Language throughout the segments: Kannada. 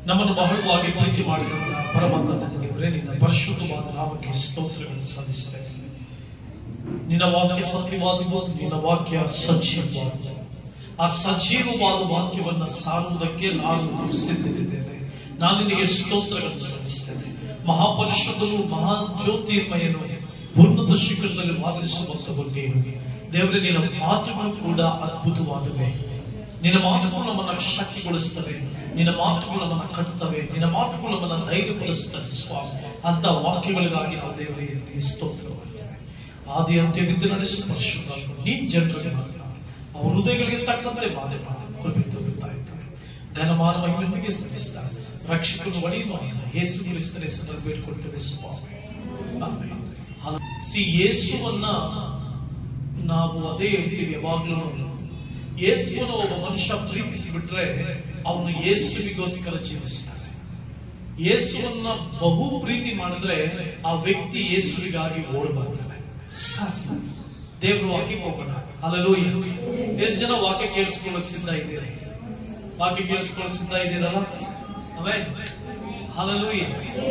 ನಮ್ಮನ್ನು ಬಹಳವಾಗಿ ಪ್ರೀತಿ ಮಾಡಿದಂತ ಪರಮಾತ್ಮನ ದೇವರೇ ನಿನ್ನ ಪರಿಶುದ್ಧವಾದ ನಾಮಕ್ಕೆ ಸ್ತೋತ್ರಗಳನ್ನು ಸಲ್ಲಿಸುತ್ತೇವೆ ನಿನ್ನ ವಾಕ್ಯ ಸತ್ಯವಾದದ್ದು ನಿನ್ನ ವಾಕ್ಯ ಸಜೀವವಾದದ್ದು ಆ ಸಜೀವವಾದ ವಾಕ್ಯವನ್ನ ಸಾರುವುದಕ್ಕೆ ನಾನು ಸಿದ್ಧರಿದ್ದೇನೆ ನಾನು ನಿನಗೆ ಸ್ತೋತ್ರಗಳನ್ನು ಸಲ್ಲಿಸ್ತೇನೆ ಮಹಾಪರಿಶುದ್ಧನು ಮಹಾ ಜ್ಯೋತಿರ್ಮಯನು ಉನ್ನತ ಶಿಖರದಲ್ಲಿ ವಾಸಿಸುವಂತವರು ನೀನು ದೇವರೇ ನಿನ್ನ ಮಾತುಗಳು ಕೂಡ ಅದ್ಭುತವಾದವೆ ನಿನ್ನ ಮಾತುಗಳು ನಮ್ಮನ್ನ ಶಕ್ತಿಗೊಳಿಸ್ತವೆ ನಿನ್ನ ಮಾತುಗಳು ನಮ್ಮನ್ನ ಕಟ್ಟುತ್ತವೆ ನಿನ್ನ ಮಾತುಗಳು ನಮ್ಮನ್ನ ಧೈರ್ಯಪಡಿಸುತ್ತವೆ ಸ್ವಾಮಿ ಅಂತ ವಾಕ್ಯಗಳಿಗಾಗಿ ನಾವು ದೇವರಿಗೆ ನಿನಗೆ ಸ್ತೋತ್ರ ಮಾಡ್ತೇವೆ ಆದಿ ಅಂತ್ಯವಿದ್ದು ನಡೆಸು ಪರಿಶುದ್ಧ ನೀ ಜನರಿಗೆ ಮಾತನಾಡು ಅವ್ರ ಹೃದಯಗಳಿಗೆ ತಕ್ಕಂತೆ ಮಾತೆ ಮಾಡಿ ಕೃಪೆ ತೋರುತ್ತಾ ಇದ್ದಾರೆ ಘನಮಾನ ಮಹಿಮೆಗೆ ಸಲ್ಲಿಸ್ತಾರೆ ರಕ್ಷಕನು ಒಡೆಯುವ ಯೇಸು ಕ್ರಿಸ್ತನ ಹೆಸರಲ್ಲಿ ಬೇಡ್ಕೊಳ್ತೇವೆ ಸ್ವಾಮಿ ಆಮೆನ್. ಹಲ- ಸಿ ಯೇಸುವನ್ನ ನಾವು ಅದೇ ಹೇಳ್ತೀವಿ ಯಾವಾಗ್ಲೂ ಯೇಸುವನ್ನ ಒಬ್ಬ ಮನುಷ್ಯ ಪ್ರೀತಿಸಿ ಬಿಟ್ರೆ ಅವನು ಯೇಸುವಿಗೋಸ್ಕರ ಜೀವಿಸ್ತಾನೆ ಯೇಸುವನ್ನ ಬಹು ಪ್ರೀತಿ ಮಾಡಿದ್ರೆ ಆ ವ್ಯಕ್ತಿ ಯೇಸುವಿಗಾಗಿ ಓಡ್ ಬರ್ತಾನೆ ಸಾಕು. ದೇವ್ರ ವಾಕ್ಯಕ್ಕೆ ಹೋಗೋಣ ಹಲಲೂಯ ಎಷ್ಟು ಜನ ವಾಕ್ಯ ಕೇಳಿಸ್ಕೊಳ್ಳೋಕೆ ಸಿದ್ಧ ಇದ್ದೀರಿ ವಾಕ್ಯ ಕೇಳಿಸ್ಕೊಳ್ಳೋಕೆ ಸಿದ್ಧ ಇದ್ದೀರಲ್ಲ ಆಮೇಲೆ ಹಲಲೂಯ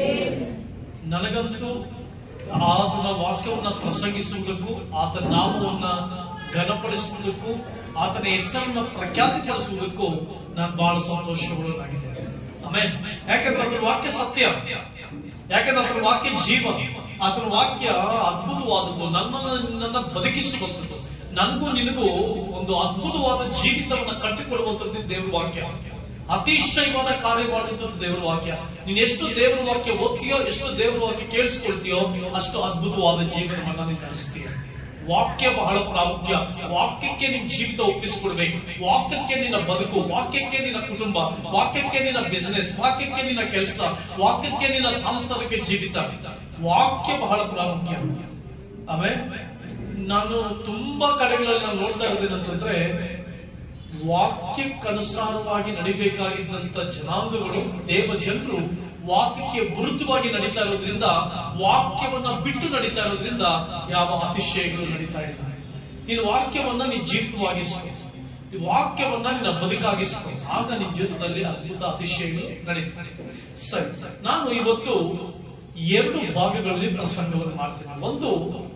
ನನಗಂತೂ ಆತನ ವಾಕ್ಯವನ್ನ ಪ್ರಸಂಗಿಸುವುದಕ್ಕೂ ಆತನ ನಾಮವನ್ನ ಘನಪಡಿಸುವುದಕ್ಕೂ ಆತನ ಹೆಸರನ್ನ ಪ್ರಖ್ಯಾತಿಪಡಿಸುವುದಕ್ಕೂ ನಾನು ಬಹಳ ಸಂತೋಷವುಳ್ಳನಾಗಿದ್ದೇನೆ ಆಮೇಲೆ ಯಾಕಂದ್ರೆ ಅದರ ವಾಕ್ಯ ಸತ್ಯ ಯಾಕಂದ್ರೆ ಆತನ ವಾಕ್ಯ ಜೀವ ಆತನ ವಾಕ್ಯ ಅದ್ಭುತವಾದದ್ದು ನನ್ನ ನನ್ನ ಬದುಕಿಸುವಂಥದ್ದು ನನಗೂ ನಿನಗೂ ಒಂದು ಅದ್ಭುತವಾದ ಜೀವಿತವನ್ನ ಕಟ್ಟಿಕೊಡುವಂಥದ್ದು ದೇವರ ವಾಕ್ಯ ಅತಿಶಯವಾದ ಕಾರ್ಯ ಮಾಡುವಂಥದ್ದು ದೇವರ ವಾಕ್ಯ ನೀನ್ ಎಷ್ಟು ದೇವರ ವಾಕ್ಯ ಓದ್ತೀಯೋ ಎಷ್ಟು ದೇವರ ವಾಕ್ಯ ಕೇಳಿಸ್ಕೊಳ್ತೀಯೋ ಅಷ್ಟು ಅದ್ಭುತವಾದ ಜೀವನವನ್ನ ನೀನು ನಡೆಸ್ತೀಯ ವಾಕ್ಯ ಬಹಳ ಪ್ರಾಮುಖ್ಯ ವಾಕ್ಯಕ್ಕೆ ನಿನ್ ಜೀವಿತ ಒಪ್ಪಿಸ್ಕೊಡ್ಬೇಕು ವಾಕ್ಯಕ್ಕೆ ನಿನ್ನ ಬದುಕು ವಾಕ್ಯಕ್ಕೆ ನಿನ್ನ ಕುಟುಂಬ ವಾಕ್ಯಕ್ಕೆ ನಿನ್ನ ಬಿಸಿನೆಸ್ ವಾಕ್ಯಕ್ಕೆ ನಿನ್ನ ಕೆಲಸ ವಾಕ್ಯಕ್ಕೆ ನಿನ್ನ ಸಾಂಸಾರಿಕ ಜೀವಿತ ವಾಕ್ಯ ಬಹಳ ಪ್ರಾಮುಖ್ಯ ಆಮೇಲೆ ನಾನು ತುಂಬಾ ಕಡೆಗಳಲ್ಲಿ ನಾನು ನೋಡ್ತಾ ಇರೋದೇನಂತಂದ್ರೆ ವಾಕ್ಯಕ್ಕನುಸಾರವಾಗಿ ನಡಿಬೇಕಾಗಿದ್ದಂತ ಜನಾಂಗಗಳು ದೇವ ಜನರು ವಾಕ್ಯಕ್ಕೆ ವಿರುದ್ಧವಾಗಿ ನಡೀತಾ ಇರೋದ್ರಿಂದ ವಾಕ್ಯವನ್ನ ಬಿಟ್ಟು ನಡೀತಾ ಇರೋದ್ರಿಂದ ಯಾವ ಅತಿಶಯಗಳು ನಡೀತಾ ಇಲ್ಲ ನೀನು ವಾಕ್ಯವನ್ನ ನೀನ್ ಜೀವಿತವಾಗಿಸ್ಕೊ ಈ ವಾಕ್ಯವನ್ನ ನಿನ್ನ ಬದುಕಾಗಿಸ್ಕೊ ಆಗ ನಿನ್ನ ಜೀವಿತದಲ್ಲಿ ಅದ್ಭುತ ಅತಿಶಯಗಳು ನಡೀತವೆ ಸರಿ ನಾನು ಇವತ್ತು ಎರಡು ಭಾಗಗಳಲ್ಲಿ ಪ್ರಸಂಗವನ್ನು ಮಾಡ್ತೇನೆ ಒಂದು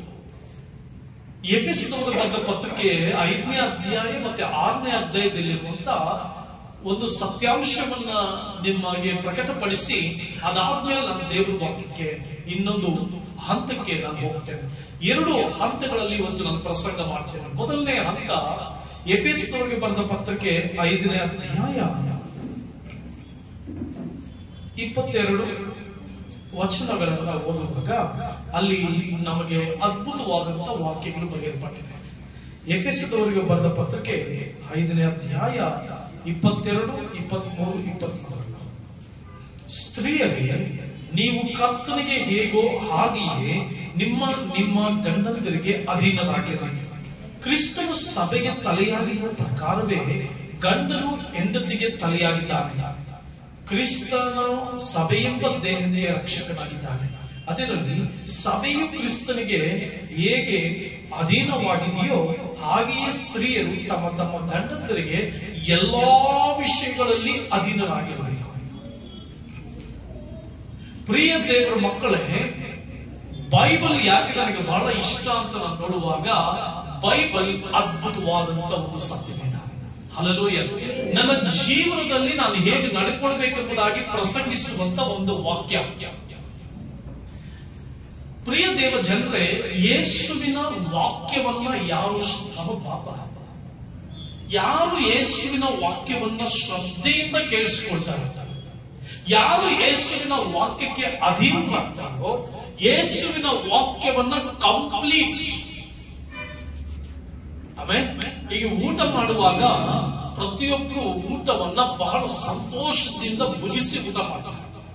ಎಫೆಸಿದವರು ಬರೆದ ಪತ್ರಕ್ಕೆ ಐದನೇ ಅಧ್ಯಾಯ ಮತ್ತೆ ಆರನೇ ಅಧ್ಯಾಯದಲ್ಲಿರುವಂತ ಒಂದು ಸತ್ಯಾಂಶವನ್ನ ನಿಮಗೆ ಪ್ರಕಟಪಡಿಸಿ ಅದಾದ್ಮೇಲೆ ನಾನು ದೇವರ ವಾಕ್ಯಕ್ಕೆ ಇನ್ನೊಂದು ಹಂತಕ್ಕೆ ನಾನು ಹೋಗ್ತೇನೆ ಎರಡು ಹಂತಗಳಲ್ಲಿ ಇವತ್ತು ನಾನು ಪ್ರಸಂಗ ಮಾಡ್ತೇನೆ ಮೊದಲನೇ ಹಂತ ಎಫೆಸಿದವರಿಗೆ ಬರೆದ ಪತ್ರಕ್ಕೆ ಐದನೇ ಅಧ್ಯಾಯ ಇಪ್ಪತ್ತೆರಡು ವಚನಗಳನ್ನ ಓದುವಾಗ ಅಲ್ಲಿ ನಮಗೆ ಅದ್ಭುತವಾದಂತ ವಾಕ್ಯಗಳು ಬಗೆಯಲ್ಪಟ್ಟಿದೆ ಎಫೆಸದವರಿಗೆ ಬರೆದ ಪತ್ರಕ್ಕೆ ಐದನೇ ಅಧ್ಯಾಯ ಇಪ್ಪತ್ತೆರಡು ಇಪ್ಪತ್ಮೂರು ಇಪ್ಪತ್ನಾಲ್ಕು ಸ್ತ್ರೀಯರೇ ನೀವು ಕರ್ತನಿಗೆ ಹೇಗೋ ಹಾಗೆಯೇ ನಿಮ್ಮ ನಿಮ್ಮ ಗಂಡಂದಿರಿಗೆ ಅಧೀನರಾಗಿರಿ ಕ್ರಿಸ್ತನು ಸಭೆಗೆ ತಲೆಯಾಗಿರುವ ಪ್ರಕಾರವೇ ಗಂಡನು ಹೆಂಡತಿಗೆ ತಲೆಯಾಗಿದ್ದಾನೆ ಕ್ರಿಸ್ತನ ಸಭೆಯೆಂಬ ದೇಹಕ್ಕೆ ರಕ್ಷಕನಾಗಿದ್ದಾನೆ ಅದರಲ್ಲಿ ಸಭೆಯು ಕ್ರಿಸ್ತನಿಗೆ ಹೇಗೆ ಅಧೀನವಾಗಿದೆಯೋ ಹಾಗೆಯೇ ಸ್ತ್ರೀಯರು ತಮ್ಮ ತಮ್ಮ ಗಂಡಂದರಿಗೆ ಎಲ್ಲಾ ವಿಷಯಗಳಲ್ಲಿ ಅಧೀನರಾಗಿರಬೇಕು ಪ್ರಿಯ ದೇವರ ಮಕ್ಕಳೇ ಬೈಬಲ್ ಯಾಕೆ ನನಗೆ ಬಹಳ ಇಷ್ಟ ಅಂತ ನಾನು ನೋಡುವಾಗ ಬೈಬಲ್ ಅದ್ಭುತವಾದಂತ ಒಂದು ಸತ್ಯವೇದ ಹಲಲೂಯ ನನ್ನ ಜೀವನದಲ್ಲಿ ನಾನು ಹೇಗೆ ನಡ್ಕೊಳ್ಬೇಕೆಂಬುದಾಗಿ ಪ್ರಸಂಗಿಸುವಂತ ಒಂದು ವಾಕ್ಯ ಪ್ರಿಯ ದೇವ ಜನರೇ ಯೇಸುವಿನ ವಾಕ್ಯವನ್ನ ಯಾರು ಶ್ರಮ ಪಾಪ ಯಾರು ಯೇಸುವಿನ ವಾಕ್ಯವನ್ನ ಶ್ರದ್ಧೆಯಿಂದ ಕೇಳಿಸಿಕೊಳ್ತಾರೆ ಯಾರು ಯೇಸುವಿನ ವಾಕ್ಯಕ್ಕೆ ಅಧೀನರಾಗ್ತಾರೋ ಯೇಸುವಿನ ವಾಕ್ಯವನ್ನ ಕಂಪ್ಲೀಟ್ ಆಮೇಲೆ ಈಗ ಊಟ ಮಾಡುವಾಗ ಪ್ರತಿಯೊಬ್ಬರು ಊಟವನ್ನ ಬಹಳ ಸಂತೋಷದಿಂದ ಭುಜಿಸಿ ಊಟ ಮಾಡ್ತಾರೆ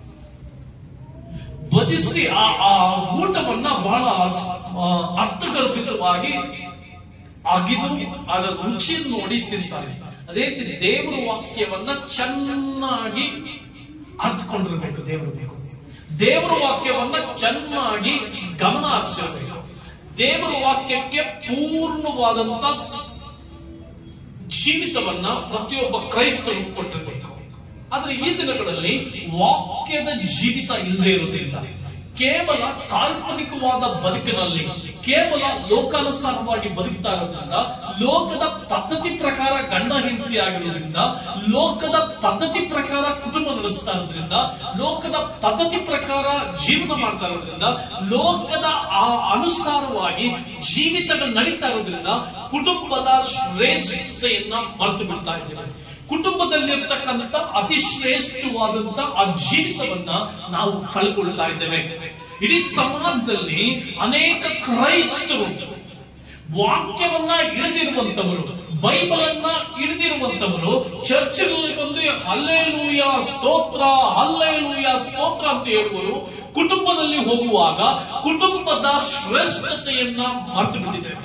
ಭಜಿಸಿ ಆ ಆ ಊಟವನ್ನ ಬಹಳ ಆ, ಅರ್ಥಗರ್ಭಿತವಾಗಿ ಅಗಿದು ಅದರ ರುಚಿ ನೋಡಿ ತಿಂತಾರೆ ಅದೇ ರೀತಿ ದೇವರ ವಾಕ್ಯವನ್ನ ಚೆನ್ನಾಗಿ ಅರ್ಥಕೊಂಡಿರ್ಬೇಕು ದೇವರ ಬೇಕು ದೇವರ ವಾಕ್ಯವನ್ನ ಚೆನ್ನಾಗಿ ಗಮನ ಹರಿಸಿರ್ಬೇಕು ದೇವರ ವಾಕ್ಯಕ್ಕೆ ಪೂರ್ಣವಾದಂತ ಸ್- ಜೀವಿತವನ್ನ ಪ್ರತಿಯೊಬ್ಬ ಕ್ರೈಸ್ತರು ಕೊಟ್ಟಿರ್ಬೇಕು ಆದ್ರೆ ಈ ದಿನಗಳಲ್ಲಿ ವಾಕ್ಯದ ಜೀವಿತ ಇಲ್ಲದೆ ಇರೋದ್ರಿಂದ ಕೇವಲ ಕಾಲ್ಪನಿಕವಾದ ಬದುಕಿನಲ್ಲಿ ಕೇವಲ ಲೋಕಾನುಸಾರವಾಗಿ ಬದುಕ್ತಾ ಇರೋದ್ರಿಂದ ಲೋಕದ ಪದ್ಧತಿ ಪ್ರಕಾರ ಗಂಡ ಹೆಂಡತಿ ಆಗಿರೋದ್ರಿಂದ ಲೋಕದ ಪದ್ಧತಿ ಪ್ರಕಾರ ಕುಟುಂಬ ನಡೆಸ್ತಾ ಇರೋದ್ರಿಂದ ಲೋಕದ ಪದ್ಧತಿ ಪ್ರಕಾರ ಜೀವನ ಮಾಡ್ತಾ ಇರೋದ್ರಿಂದ ಲೋಕದ ಆ ಅನುಸಾರವಾಗಿ ಜೀವಿತಗಳು ನಡೀತಾ ಇರೋದ್ರಿಂದ ಕುಟುಂಬದ ಶ್ರೇಷ್ಠತೆಯನ್ನ ಮರೆತು ಬಿಡ್ತಾ ಇದ್ದೇವೆ ಕುಟುಂಬದಲ್ಲಿರ್ತಕ್ಕಂಥ ಅತಿ ಶ್ರೇಷ್ಠವಾದಂತ ಆ ಜೀವಿತವನ್ನ ನಾವು ಕಳ್ಕೊಳ್ತಾ ಇದ್ದೇವೆ ಇಡೀ ಸಮಾಜದಲ್ಲಿ ಅನೇಕ ಕ್ರೈಸ್ತರು ವಾಕ್ಯವನ್ನ ಹಿಡಿದಿರುವಂತವರು ಬೈಬಲ್ ಅನ್ನ ಹಿಡಿದಿರುವಂತವರು ಚರ್ಚ್ಗಳಲ್ಲಿ ಬಂದು ಹಲ್ಲೇಲೂಯ ಸ್ತೋತ್ರ ಹಲ್ಲೇಲೂಯ ಸ್ತೋತ್ರ ಅಂತ ಹೇಳುವರು ಕುಟುಂಬದಲ್ಲಿ ಹೋಗುವಾಗ ಕುಟುಂಬದ ಶ್ರೇಷ್ಠತೆಯನ್ನ ಮರೆತು ಬಿಟ್ಟಿದ್ದಾರೆ